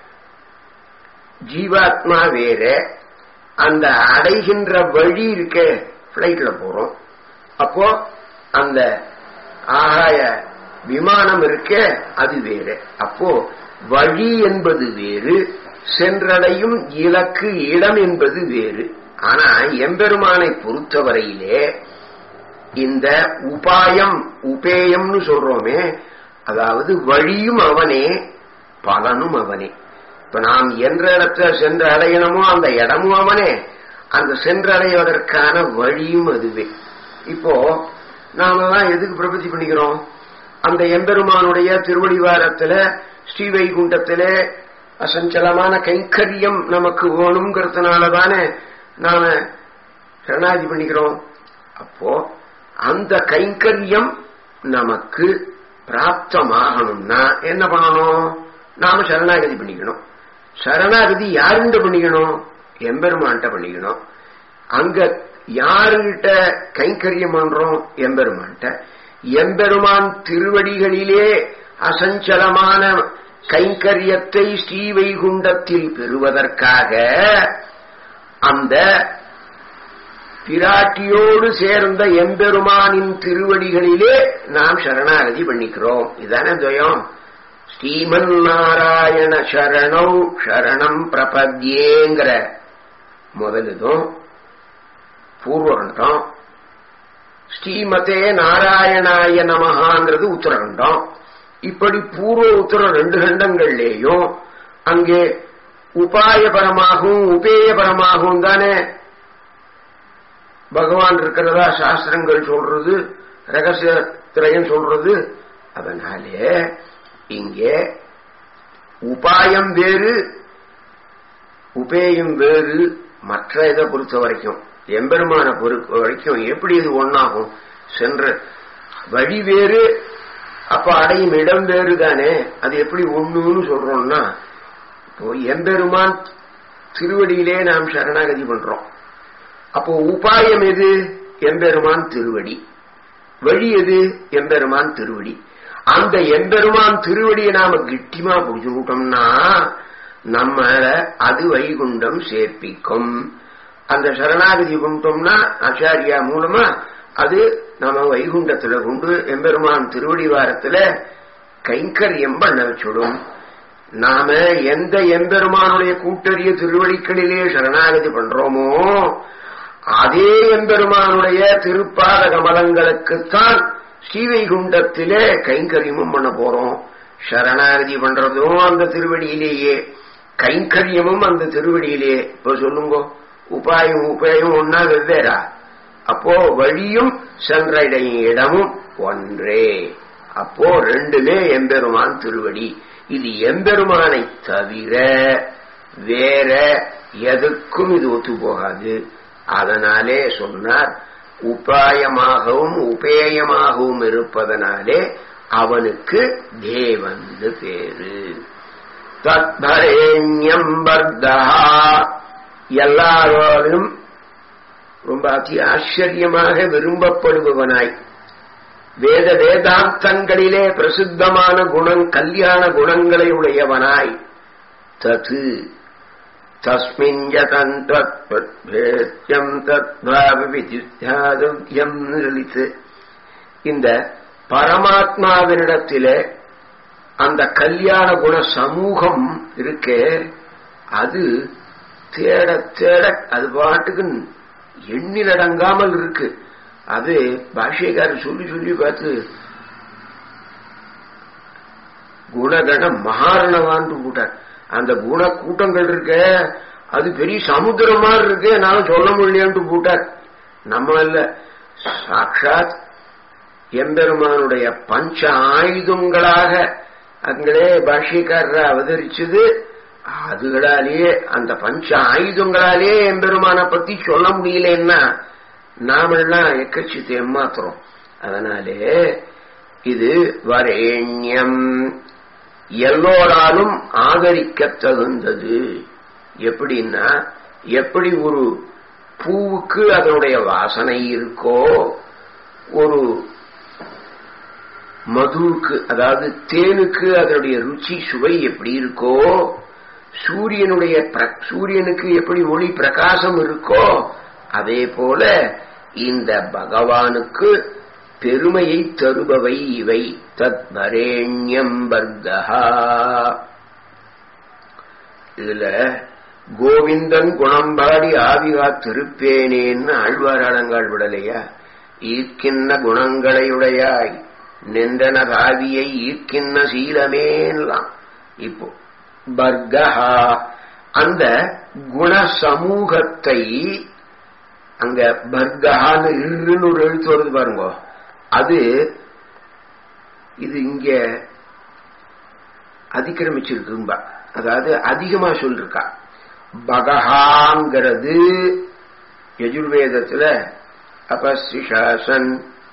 ஜீவாத்மா வேற அந்த அடைகின்ற வழி இருக்க பிளைட்ல போறோம் அப்போ அந்த ஆகாய விமானம் இருக்க அது வேற அப்போ வழி என்பது வேறு சென்றடையும் இலக்கு இடம் என்பது வேறு ஆனா எம்பெருமானை பொறுத்தவரையிலே இந்த உபாயம் உபேயம்னு சொல்றோமே அதாவது வழியும் அவனே பலனும் அவனே இப்ப நாம் என்ற இடத்துல சென்று அடையணுமோ அந்த இடமும் அவனே அந்த சென்றடைவதற்கான வழியும் அதுவே இப்போ நாமெல்லாம் எதுக்கு பிரபத்தி பண்ணிக்கிறோம் அந்த எம்பெருமானுடைய திருவடிவாரத்துல ஸ்ரீவைகுண்டத்திலே அசஞ்சலமான கைங்கரியம் நமக்கு வேணுங்கிறதுனாலதானே நாம சரணாதி பண்ணிக்கிறோம் அப்போ அந்த கைங்கரியம் நமக்கு பிராப்தமாகணும்னா என்ன பண்ணணும் நாம சரணாகதி பண்ணிக்கணும் சரணாகதி யாருண்ட பண்ணிக்கணும் எம்பெருமான்ட்ட பண்ணிக்கணும் அங்க யாருகிட்ட கைங்கரியம் பண்றோம் எம்பெருமான்ட்ட எம்பெருமான் திருவடிகளிலே அசஞ்சலமான கைங்கரியத்தை ஸ்ரீவைகுண்டத்தில் பெறுவதற்காக அந்த பிராட்டியோடு சேர்ந்த எம்பெருமானின் திருவடிகளிலே நாம் சரணாகதி பண்ணிக்கிறோம் இதானே துவயம் ஸ்ரீமன் நாராயண சரணௌ சரணம் பிரபத்யேங்கிற முதலிதும் பூர்வகண்டம் ஸ்ரீமதே நாராயணாய நமகாங்கிறது உத்தரகண்டம் இப்படி பூர்வ உத்தர ரெண்டு கண்டங்கள்லேயும் அங்கே உபாயபரமாகவும் உபேயபரமாகவும் தானே பகவான் இருக்கிறதா சாஸ்திரங்கள் சொல்றது ரகசிய திரையம் சொல்றது அதனாலே இங்கே உபாயம் வேறு உபேயம் வேறு மற்ற இதை பொறுத்த வரைக்கும் எம்பெருமான பொறுத்த வரைக்கும் எப்படி இது ஒன்னாகும் சென்ற வழி வேறு அப்ப அடையும் இடம் வேறு தானே அது எப்படி ஒண்ணுன்னு சொல்றோம்னா இப்போ எம்பெருமான் திருவடியிலே நாம் சரணாகதி பண்றோம் அப்போ உபாயம் எது எம்பெருமான் திருவடி வழி எது எம்பெருமான் திருவடி அந்த எம்பெருமான் திருவடியை நாம கிட்டிமா புடிச்சுட்டோம்னா நம்மள அது வைகுண்டம் சேர்ப்பிக்கும் அந்த சரணாகதி கொண்டோம்னா ஆச்சாரியா மூலமா அது நம்ம வைகுண்டத்துல கொண்டு எம்பெருமான் திருவடி வாரத்துல கைங்கரியம் பண்ண வச்சுடும் நாம எந்த எம்பெருமானுடைய கூட்டறிய திருவடிகளிலே சரணாகதி பண்றோமோ அதே எம்பெருமானுடைய திருப்பாத கமலங்களுக்குத்தான் ஸ்ரீவைகுண்டத்திலே கைங்கரியமும் பண்ண போறோம் சரணாகதி பண்றதும் அந்த திருவடியிலேயே கைங்கரியமும் அந்த திருவடியிலே இப்ப சொல்லுங்க உபாயம் உபாயம் ஒன்னா வெவ்வேறா அப்போ வழியும் சென்றடையும் இடமும் ஒன்றே அப்போ ரெண்டுமே எம்பெருமான் திருவடி இது எம்பெருமானை தவிர வேற எதற்கும் இது ஒத்து போகாது அதனாலே சொன்னார் உபாயமாகவும் உபேயமாகவும் இருப்பதனாலே அவனுக்கு தேவன் பேரு தத்பரேண்யம் பர்தா எல்லாரோடும் ரொம்ப அதி ஆச்சரியமாக விரும்பப்படுபவனாய் வேத வேதாந்தங்களிலே பிரசித்தமான குணம் கல்யாண குணங்களை உடையவனாய் தத்து தஸ்மிஞ்சதம் தத்பேத்யம் தத்பாவித்யாதவ்யம் லலித்து இந்த பரமாத்மாவினிடத்திலே அந்த கல்யாண குண சமூகம் இருக்கே அது தேட தேட அது பாட்டுக்கு எண்ணிலடங்காமல் இருக்கு அது பாஷ்யக்காரர் சொல்லி சொல்லி பார்த்து குணகண மகாரணவான்னு போட்டார் அந்த குண கூட்டங்கள் இருக்க அது பெரிய சமுத்திரம் மாதிரி இருக்கு என்னால சொல்ல முடியலன்ட்டு போட்டார் நம்ம இல்ல சாட்சாத் எம்பெருமானுடைய பஞ்ச ஆயுதங்களாக அங்களே பாஷ்யக்காரர் அவதரிச்சது அதுகளாலேயே அந்த பஞ்ச ஆயுதங்களாலேயே எம்பெருமான பத்தி சொல்ல முடியலன்னா நாமெல்லாம் எக்கச்சித்து ஏமாத்துறோம் அதனாலே இது வரேண்யம் எல்லோராலும் ஆதரிக்க தகுந்தது எப்படின்னா எப்படி ஒரு பூவுக்கு அதனுடைய வாசனை இருக்கோ ஒரு மதுவுக்கு அதாவது தேனுக்கு அதனுடைய ருச்சி சுவை எப்படி இருக்கோ சூரியனுடைய சூரியனுக்கு எப்படி ஒளி பிரகாசம் இருக்கோ அதே போல இந்த பகவானுக்கு பெருமையை தருபவை இவை தத் வரேண்யம் பர்கா இதுல கோவிந்தன் குணம்பாடி ஆவிகா திருப்பேனேன்னு ஆழ்வாராளங்கால் விடலையா ஈர்க்கின்ற குணங்களையுடையாய் நின்றன காவியை ஈர்க்கின்ற சீலமேன்லாம் இப்போ பர்கஹா அந்த குண சமூகத்தை அங்க பர்கஹான்னு இருன்னு ஒரு எழுத்து வருது பாருங்க அது இது இங்க அதிக்கிரமிச்சிருக்கும்பா அதாவது அதிகமா சொல்லிருக்கா பகஹாங்கிறது யஜுர்வேதத்துல அபசிஷாசன்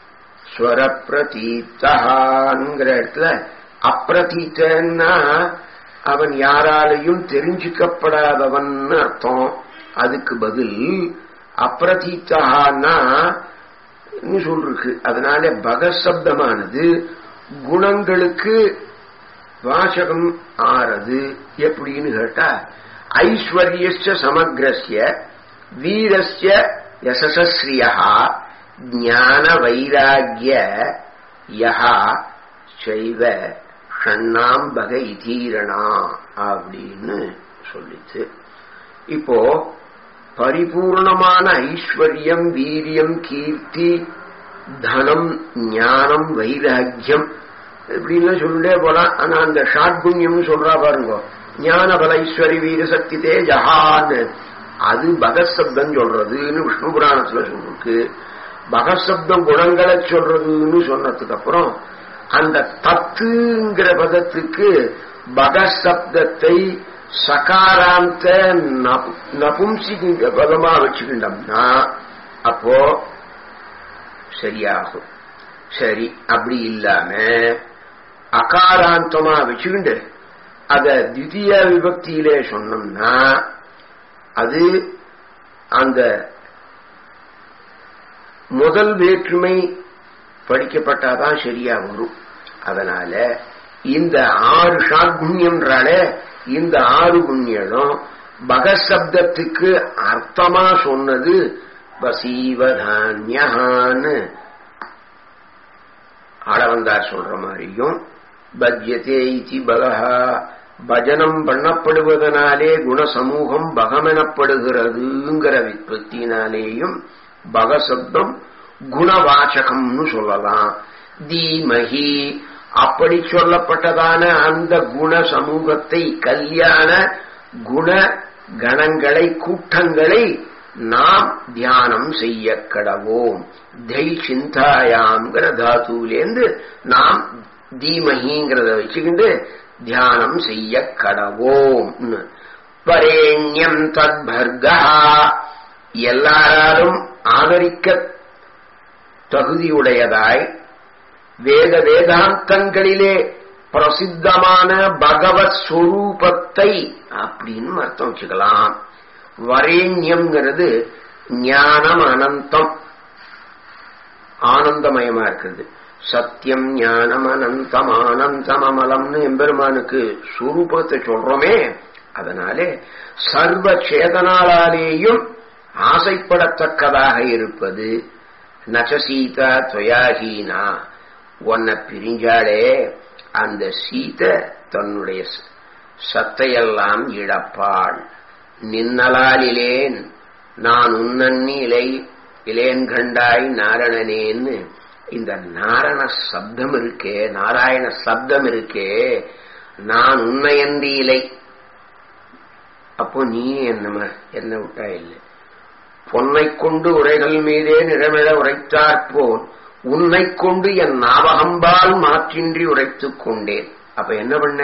ஸ்வரப்பிரதீப்தகாங்கிற இடத்துல அப்பிரதீத்தன்னா அவன் யாராலையும் தெரிஞ்சுக்கப்படாதவன் அர்த்தம் அதுக்கு பதில் அப்பிரதீத்தகான்னா சொல்லிருக்கு அதனால பகசப்தமானது குணங்களுக்கு வாசகம் ஆறது எப்படின்னு கேட்டா ஐஸ்வர்ய சமக்ரஸ்ய வீரஸ்ய யசஸ்ரியா ஞான வைராகிய யஹா சைவ ஷண்ணாம்பக இதீரணா அப்படின்னு சொல்லிச்சு இப்போ பரிபூர்ணமான ஐஸ்வர்யம் வீரியம் கீர்த்தி தனம் ஞானம் வைராக்கியம் இப்படின்னு சொல்லிட்டே போலாம் ஆனா அந்த ஷாட்குண்யம்னு சொல்றா பாருங்க ஞான பல ஐஸ்வரி வீர சக்தி தேஜஹான்னு அது பகசப்தம் சொல்றதுன்னு விஷ்ணு புராணத்துல சொல்லிருக்கு பகசப்தம் குணங்களை சொல்றதுன்னு சொன்னதுக்கு அப்புறம் அந்த தத்துங்கிற பதத்துக்கு பகசப்தத்தை சகாராந்த நபும்சி பதமா வச்சுக்கிட்டோம்னா அப்போ சரியாகும் சரி அப்படி இல்லாம அகாராந்தமா வச்சுக்கிண்டு அத தித்திய விபக்தியிலே சொன்னோம்னா அது அந்த முதல் வேற்றுமை படிக்கப்பட்டாதான் சரியா வரும் அதனால இந்த ஆறு ஷாட்குண்யம்ன்றாலே இந்த ஆறு குண்யனும் பகசப்தத்துக்கு அர்த்தமா சொன்னது வசீவதான்யான்னு ஆளவந்தார் சொல்ற மாதிரியும் பஜ்யத்தே இதி பகஹா பஜனம் பண்ணப்படுவதனாலே குணசமூகம் பகமெனப்படுகிறதுங்கிற விற்பத்தினாலேயும் பகசப்தம் குணவாச்சகம்னு சொல்லலாம் தீமகி அப்படி சொல்லப்பட்டதான அந்த குண சமூகத்தை கல்யாண குண கணங்களை கூட்டங்களை நாம் தியானம் செய்ய கடவோம் தை சிந்தாயாம்ங்கிற தாத்துலேருந்து நாம் தீமகிங்கிறத வச்சுக்கிண்டு தியானம் செய்ய கடவோம் வரேண்யம் தத் பர்கா எல்லாராலும் ஆதரிக்க தகுதியுடையதாய் வேத வேதாந்தங்களிலே பிரசித்தமான பகவத் ஸ்வரூபத்தை அப்படின்னு அர்த்தம் வச்சுக்கலாம் வரேண்யம்ங்கிறது ஞானம் அனந்தம் ஆனந்தமயமா இருக்கிறது சத்தியம் ஞானம் அனந்தம் ஆனந்தம் அமலம்னு எம்பெருமானுக்கு சுரூபத்தை சொல்றோமே அதனாலே சர்வ சேதனாலாலேயும் ஆசைப்படத்தக்கதாக இருப்பது நச்சசீதா துவயாகீனா உன்னை பிரிஞ்சாலே அந்த சீதை தன்னுடைய சத்தையெல்லாம் இழப்பாள் நின்னலாலிலேன் நான் உன்னன்னி இலை இலேன் கண்டாய் நாரணனேன்னு இந்த நாரண சப்தம் இருக்கே நாராயண சப்தம் இருக்கே நான் உன்னையந்தி இலை அப்போ நீ என்ன என்ன விட்டா இல்லை பொன்னை கொண்டு உரைகள் மீதே நிறமிழ உரைத்தாற்போல் உன்னை கொண்டு என் ஞாபகம்பால் மாற்றின்றி உரைத்துக் கொண்டேன் அப்ப என்ன பண்ண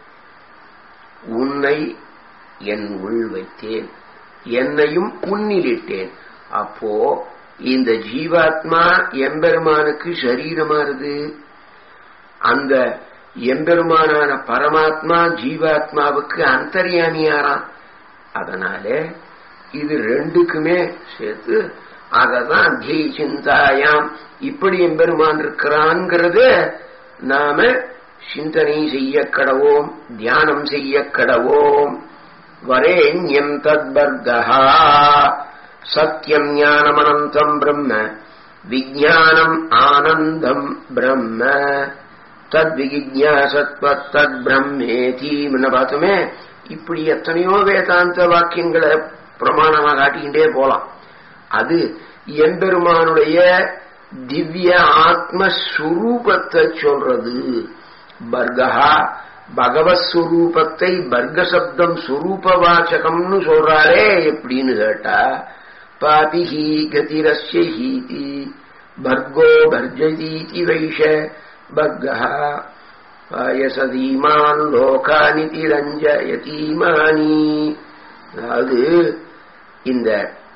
உன்னை என் உள் வைத்தேன் என்னையும் உன்னிலிட்டேன் அப்போ இந்த ஜீவாத்மா எம்பெருமானுக்கு சரீரமா இருக்கு அந்த எம்பெருமானான பரமாத்மா ஜீவாத்மாவுக்கு அந்தரியாமியாராம் அதனால இது ரெண்டுக்குமே சேர்த்து அததான் தீ சிந்தாயாம் இப்படி எம்பெருமான் இருக்கிறான்ங்கிறத நாம சிந்தனை செய்ய கடவோம் தியானம் செய்ய கடவோம் வரேண்யம் தத்பர்கா சத்தியம் ஞானமனந்தம் பிரம்ம விஜானம் ஆனந்தம் பிரம்ம தத்விஜாசத்வ தத் பிரம்மேதீம்னு பார்த்தோமே இப்படி எத்தனையோ வேதாந்த வாக்கியங்களை பிரமாணமா காட்டிக்கிட்டே போலாம் அது எம்பெருமானுடைய திவ்ய ஆத்மஸ்வரூபத்தை சொல்றது பர்கா பகவத் சுரூபத்தை பர்க சப்தம் சுரூப வாச்சகம்னு சொல்றாரே எப்படின்னு கேட்டா பாபிஹி கதிரஸ்ய ஹீதி பர்கோ பர்ஜதீதி வைஷ பர்கா பாயசதீமான் லோகானி திரஞ்சயதீமானி அதாவது இந்த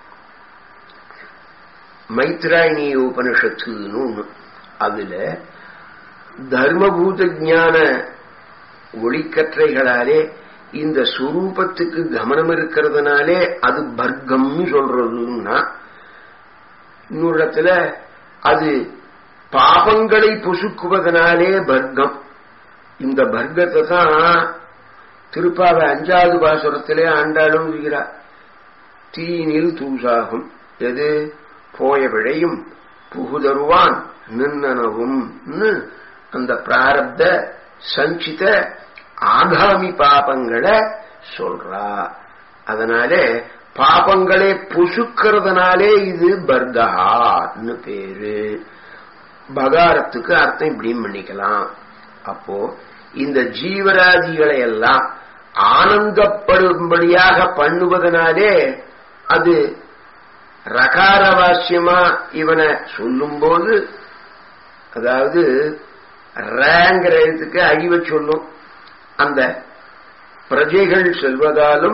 மைத்ராயணி உபனிஷத்துன்னு ஒண்ணு அதுல தர்மபூத ஞான ஒளிக்கற்றைகளாலே இந்த சுரூபத்துக்கு கவனம் இருக்கிறதுனாலே அது பர்க்கம்னு சொல்றதுன்னா இன்னொரு இடத்துல அது பாபங்களை பொசுக்குவதனாலே பர்க்கம் இந்த பர்க்கத்தை தான் திருப்பாவை அஞ்சாவது பாசுரத்திலே ஆண்டாளும் இருக்கிறார் தீனில் தூசாகும் எது போய விழையும் புகுதருவான் நின்னனவும் அந்த பிராரப்த சஞ்சித ஆகாமி பாபங்களை சொல்றா அதனால பாபங்களே பொசுக்கிறதுனாலே இது பர்கான்னு பேரு பகாரத்துக்கு அர்த்தம் இப்படியும் பண்ணிக்கலாம் அப்போ இந்த ஜீவராஜிகளை எல்லாம் ஆனந்தப்படும்படியாக பண்ணுவதனாலே அது ரகாரவாசியமா இவனை சொல்லும்போது அதாவது ரேங்கிற எழுத்துக்கு அழிவை சொல்லும் அந்த பிரஜைகள் செல்வதாலும்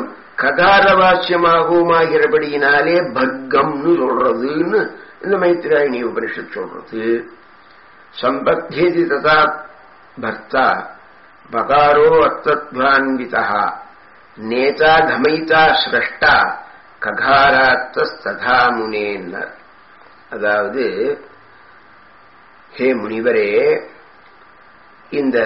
கதாரவாசியமாகவுமாகிறபடியினாலே பர்க்கம்னு சொல்றதுன்னு இந்த மைத்திராயணி உபனிஷத் சொல்றது சம்பத்தேதி ததா பர்த்தா பகாரோ அர்த்தத்வான்விதா நேதா கமைதா சிரஷ்டா ககாராத்தஸ்ததா முனேன்னர் அதாவது ஹே முனிவரே இந்த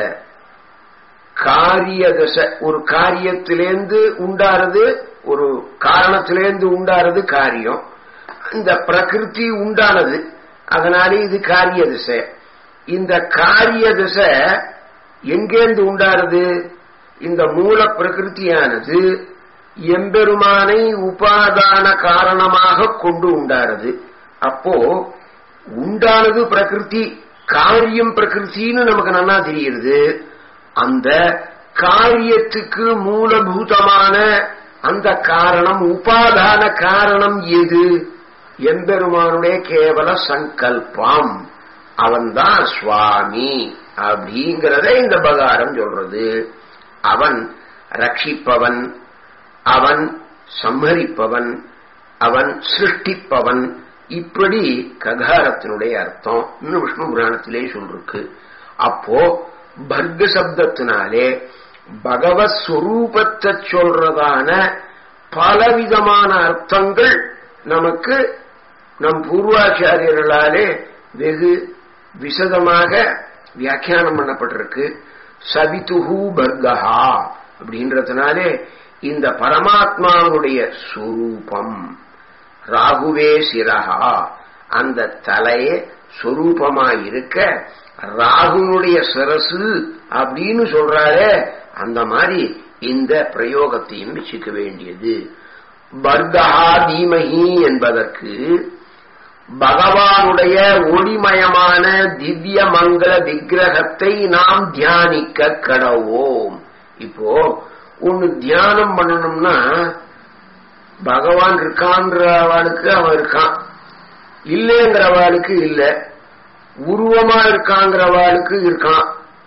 காரிய தசை ஒரு காரியத்திலேந்து உண்டாறது ஒரு காரணத்திலேந்து உண்டாறது காரியம் இந்த பிரகிருதி உண்டானது அதனாலே இது காரிய திசை இந்த காரிய திசை எங்கேந்து உண்டாறது இந்த மூல பிரகிருத்தியானது எம்பெருமானை உபாதான காரணமாக கொண்டு உண்டாறது அப்போ உண்டானது பிரகிருதி காரியம் பிரகிருத்தின்னு நமக்கு நல்லா தெரியுது அந்த காரியத்துக்கு மூலபூதமான அந்த காரணம் உபாதான காரணம் எது எம்பெருமானுடைய கேவல சங்கல்பம் அவன்தான் சுவாமி அப்படிங்கிறத இந்த பகாரம் சொல்றது அவன் ரட்சிப்பவன் அவன் சம்மரிப்பவன் அவன் சிருஷ்டிப்பவன் இப்படி ககாரத்தினுடைய அர்த்தம் இன்னும் விஷ்ணு புராணத்திலே சொல்லிருக்கு அப்போ பர்க சப்தத்தினாலே பகவத் ஸ்வரூபத்தை சொல்றதான பலவிதமான அர்த்தங்கள் நமக்கு நம் பூர்வாச்சாரியர்களாலே வெகு விசதமாக வியாக்கியானம் பண்ணப்பட்டிருக்கு சவிதுஹு பர்கஹா அப்படின்றதுனாலே இந்த பரமாத்மாவுடைய சுரூபம் ராகுவே சிரஹா அந்த தலையே சொரூபமாயிருக்க ராகுனுடைய சிரசு அப்படின்னு சொல்றாரே அந்த மாதிரி இந்த பிரயோகத்தையும் வச்சுக்க வேண்டியது பர்கஹா தீமஹி என்பதற்கு பகவானுடைய ஒளிமயமான திவ்ய மங்கள விக்கிரகத்தை நாம் தியானிக்க கடவோம் இப்போ ஒன்னு தியானம் பண்ணணும்னா பகவான் இருக்கான்றவாளுக்கு அவன் இருக்கான் இல்லைங்கிறவாளுக்கு இல்ல உருவமா இருக்காங்கிறவாளுக்கு இருக்கான்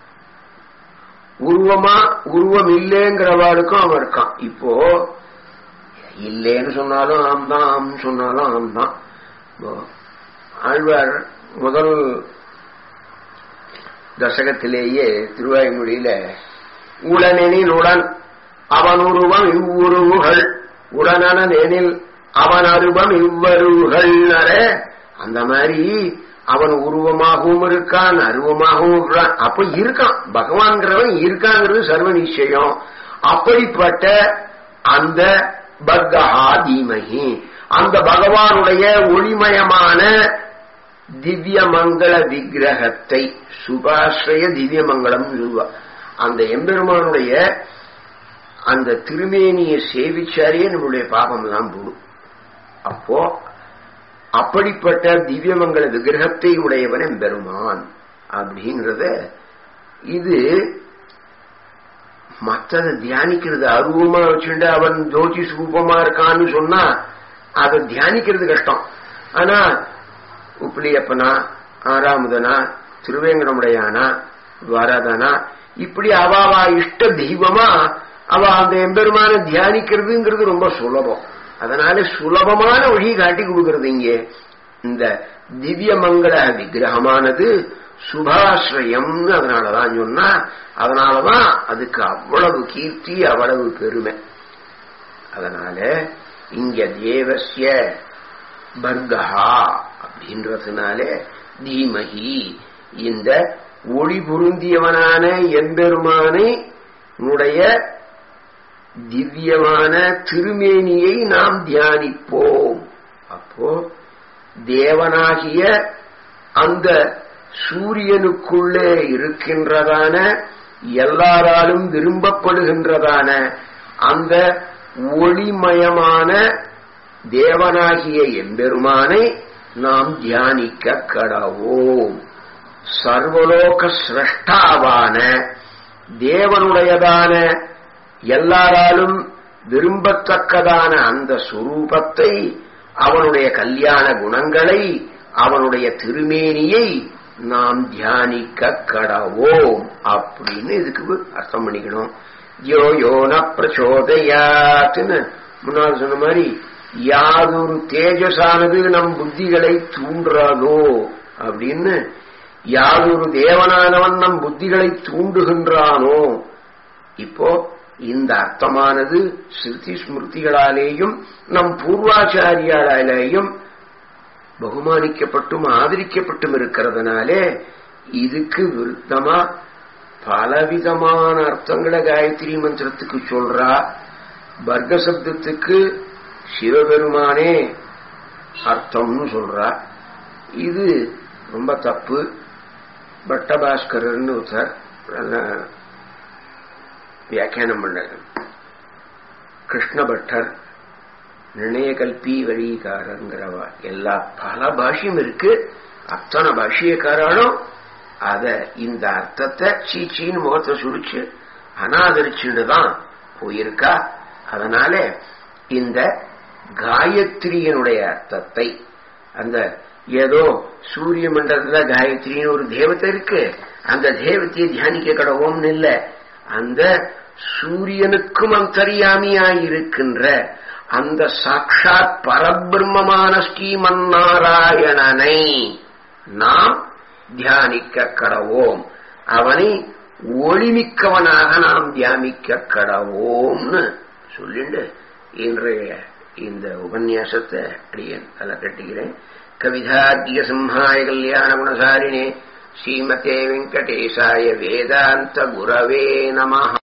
உருவமா உருவம் இல்லைங்கிறவாளுக்கும் அவன் இருக்கான் இப்போ இல்லைன்னு சொன்னாலும் ஆம் தான் ஆம் சொன்னாலும் ஆம் தான் ஆழ்வார் முதல் தசகத்திலேயே திருவாய்மொழியில உளனெனில் உடன் அவன் உருவம் இவ்வுருவுகள் உடனன எனில் அவன் அருவம் இவ்வருவுகள் அந்த மாதிரி அவன் உருவமாகவும் இருக்கான் அருவமாகவும் இருக்கான் அப்ப இருக்கான் பகவான்கிறவன் இருக்காங்கிறது சர்வ நிச்சயம் அப்படிப்பட்ட அந்த பர்கஹா தீமகி அந்த பகவானுடைய ஒளிமயமான திவ்ய மங்கள விக்கிரகத்தை சுபாஸ்ரய திவ்ய மங்களம் சொல்லுவா அந்த எம்பெருமானுடைய அந்த திருமேனியை சேவிச்சாலே நம்மளுடைய பாபம் எல்லாம் போடும் அப்போ அப்படிப்பட்ட திவ்யமங்கல விக்கிரகத்தை உடையவன் எம்பெருமான் அப்படிங்கிறத இது மற்றதை தியானிக்கிறது அருவமா வச்சுட்டு அவன் ஜோதி சுரூபமா இருக்கான்னு சொன்னா அதை தியானிக்கிறது கஷ்டம் ஆனா உப்பிலியப்பனா ஆறாமுதனா திருவேங்கடமுடையானா வரதனா இப்படி அவாவா இஷ்ட தெய்வமா அவ அந்த எம்பெருமான தியானிக்கிறதுங்கிறது ரொம்ப சுலபம் அதனால சுலபமான வழி காட்டி கொடுக்கிறது இங்கே இந்த திவ்ய மங்கள விக்கிரகமானது சுபாஸ்ரயம்னு அதனாலதான் சொன்னா அதனாலதான் அதுக்கு அவ்வளவு கீர்த்தி அவ்வளவு பெருமை அதனால இங்க தேவசிய பர்கஹா அப்படின்றதுனால தீமகி இந்த ஒளி பொருந்தியவனான எம்பெருமானை உன்னுடைய திவ்யமான திருமேனியை நாம் தியானிப்போம் அப்போ தேவனாகிய அந்த சூரியனுக்குள்ளே இருக்கின்றதான எல்லாராலும் விரும்பப்படுகின்றதான அந்த ஒளிமயமான தேவனாகிய எம்பெருமானை நாம் தியானிக்க கடவோம் சர்வலோக சிரஷ்டாவான தேவனுடையதான எல்லாராலும் விரும்பத்தக்கதான அந்த சுரூபத்தை அவனுடைய கல்யாண குணங்களை அவனுடைய திருமேனியை நாம் தியானிக்க கடவோம் அப்படின்னு இதுக்கு அர்த்தம் பண்ணிக்கணும் யோ யோன பிரச்சோதயாத்துன்னு முன்னால் சொன்ன மாதிரி யாதொரு தேஜஸானது நம் புத்திகளை தூண்டுறதோ அப்படின்னு யாதொரு தேவனானவன் நம் புத்திகளை தூண்டுகின்றானோ இப்போ இந்த அர்த்தமானது ஸ்ருதி ஸ்மிருதிகளாலேயும் நம் பூர்வாச்சாரியாலேயும் பகுமானிக்கப்பட்டும் ஆதரிக்கப்பட்டும் இருக்கிறதுனாலே இதுக்கு விருத்தமா பலவிதமான அர்த்தங்களை காயத்ரி மந்திரத்துக்கு சொல்றா வர்க்க சப்தத்துக்கு சிவபெருமானே அர்த்தம்னு சொல்றா இது ரொம்ப தப்பு பட்டபாஸ்கரர்னு ஒருத்தர் வியாக்கியானம் பண்ணார் கிருஷ்ண பட்டர் நிர்ணயகல்பி வழிகாரங்கிறவா எல்லா பல பாஷையும் இருக்கு அத்தனை பாஷியக்காராலும் அத இந்த அர்த்தத்தை சீச்சின்னு முகத்தை சுழிச்சு அனாதரிச்சுட்டு தான் போயிருக்கா அதனால இந்த காயத்ரியினுடைய அர்த்தத்தை அந்த ஏதோ சூரிய மண்டலத்துல காயத்ரின்னு ஒரு தேவத்தை இருக்கு அந்த தேவத்தையை தியானிக்க கடவோம்னு இல்ல அந்த சூரியனுக்கும் அந்தரியாமியாயிருக்கின்ற அந்த சாட்சாத் பரபிரம்மமான ஸ்ரீமன்னாராயணனை நாம் தியானிக்க கடவோம் அவனை ஒளிமிக்கவனாக நாம் தியானிக்க கடவோம்னு சொல்லிண்டு இன்றைய இந்த உபன்யாசத்தை அடியேன் தலை கட்டுகிறேன் கவிதார்க்கிய சிம்ஹாய கல்யாண குணசாரிணே ஸ்ரீமதே வெங்கடேசாய வேதாந்த குரவே நமஹ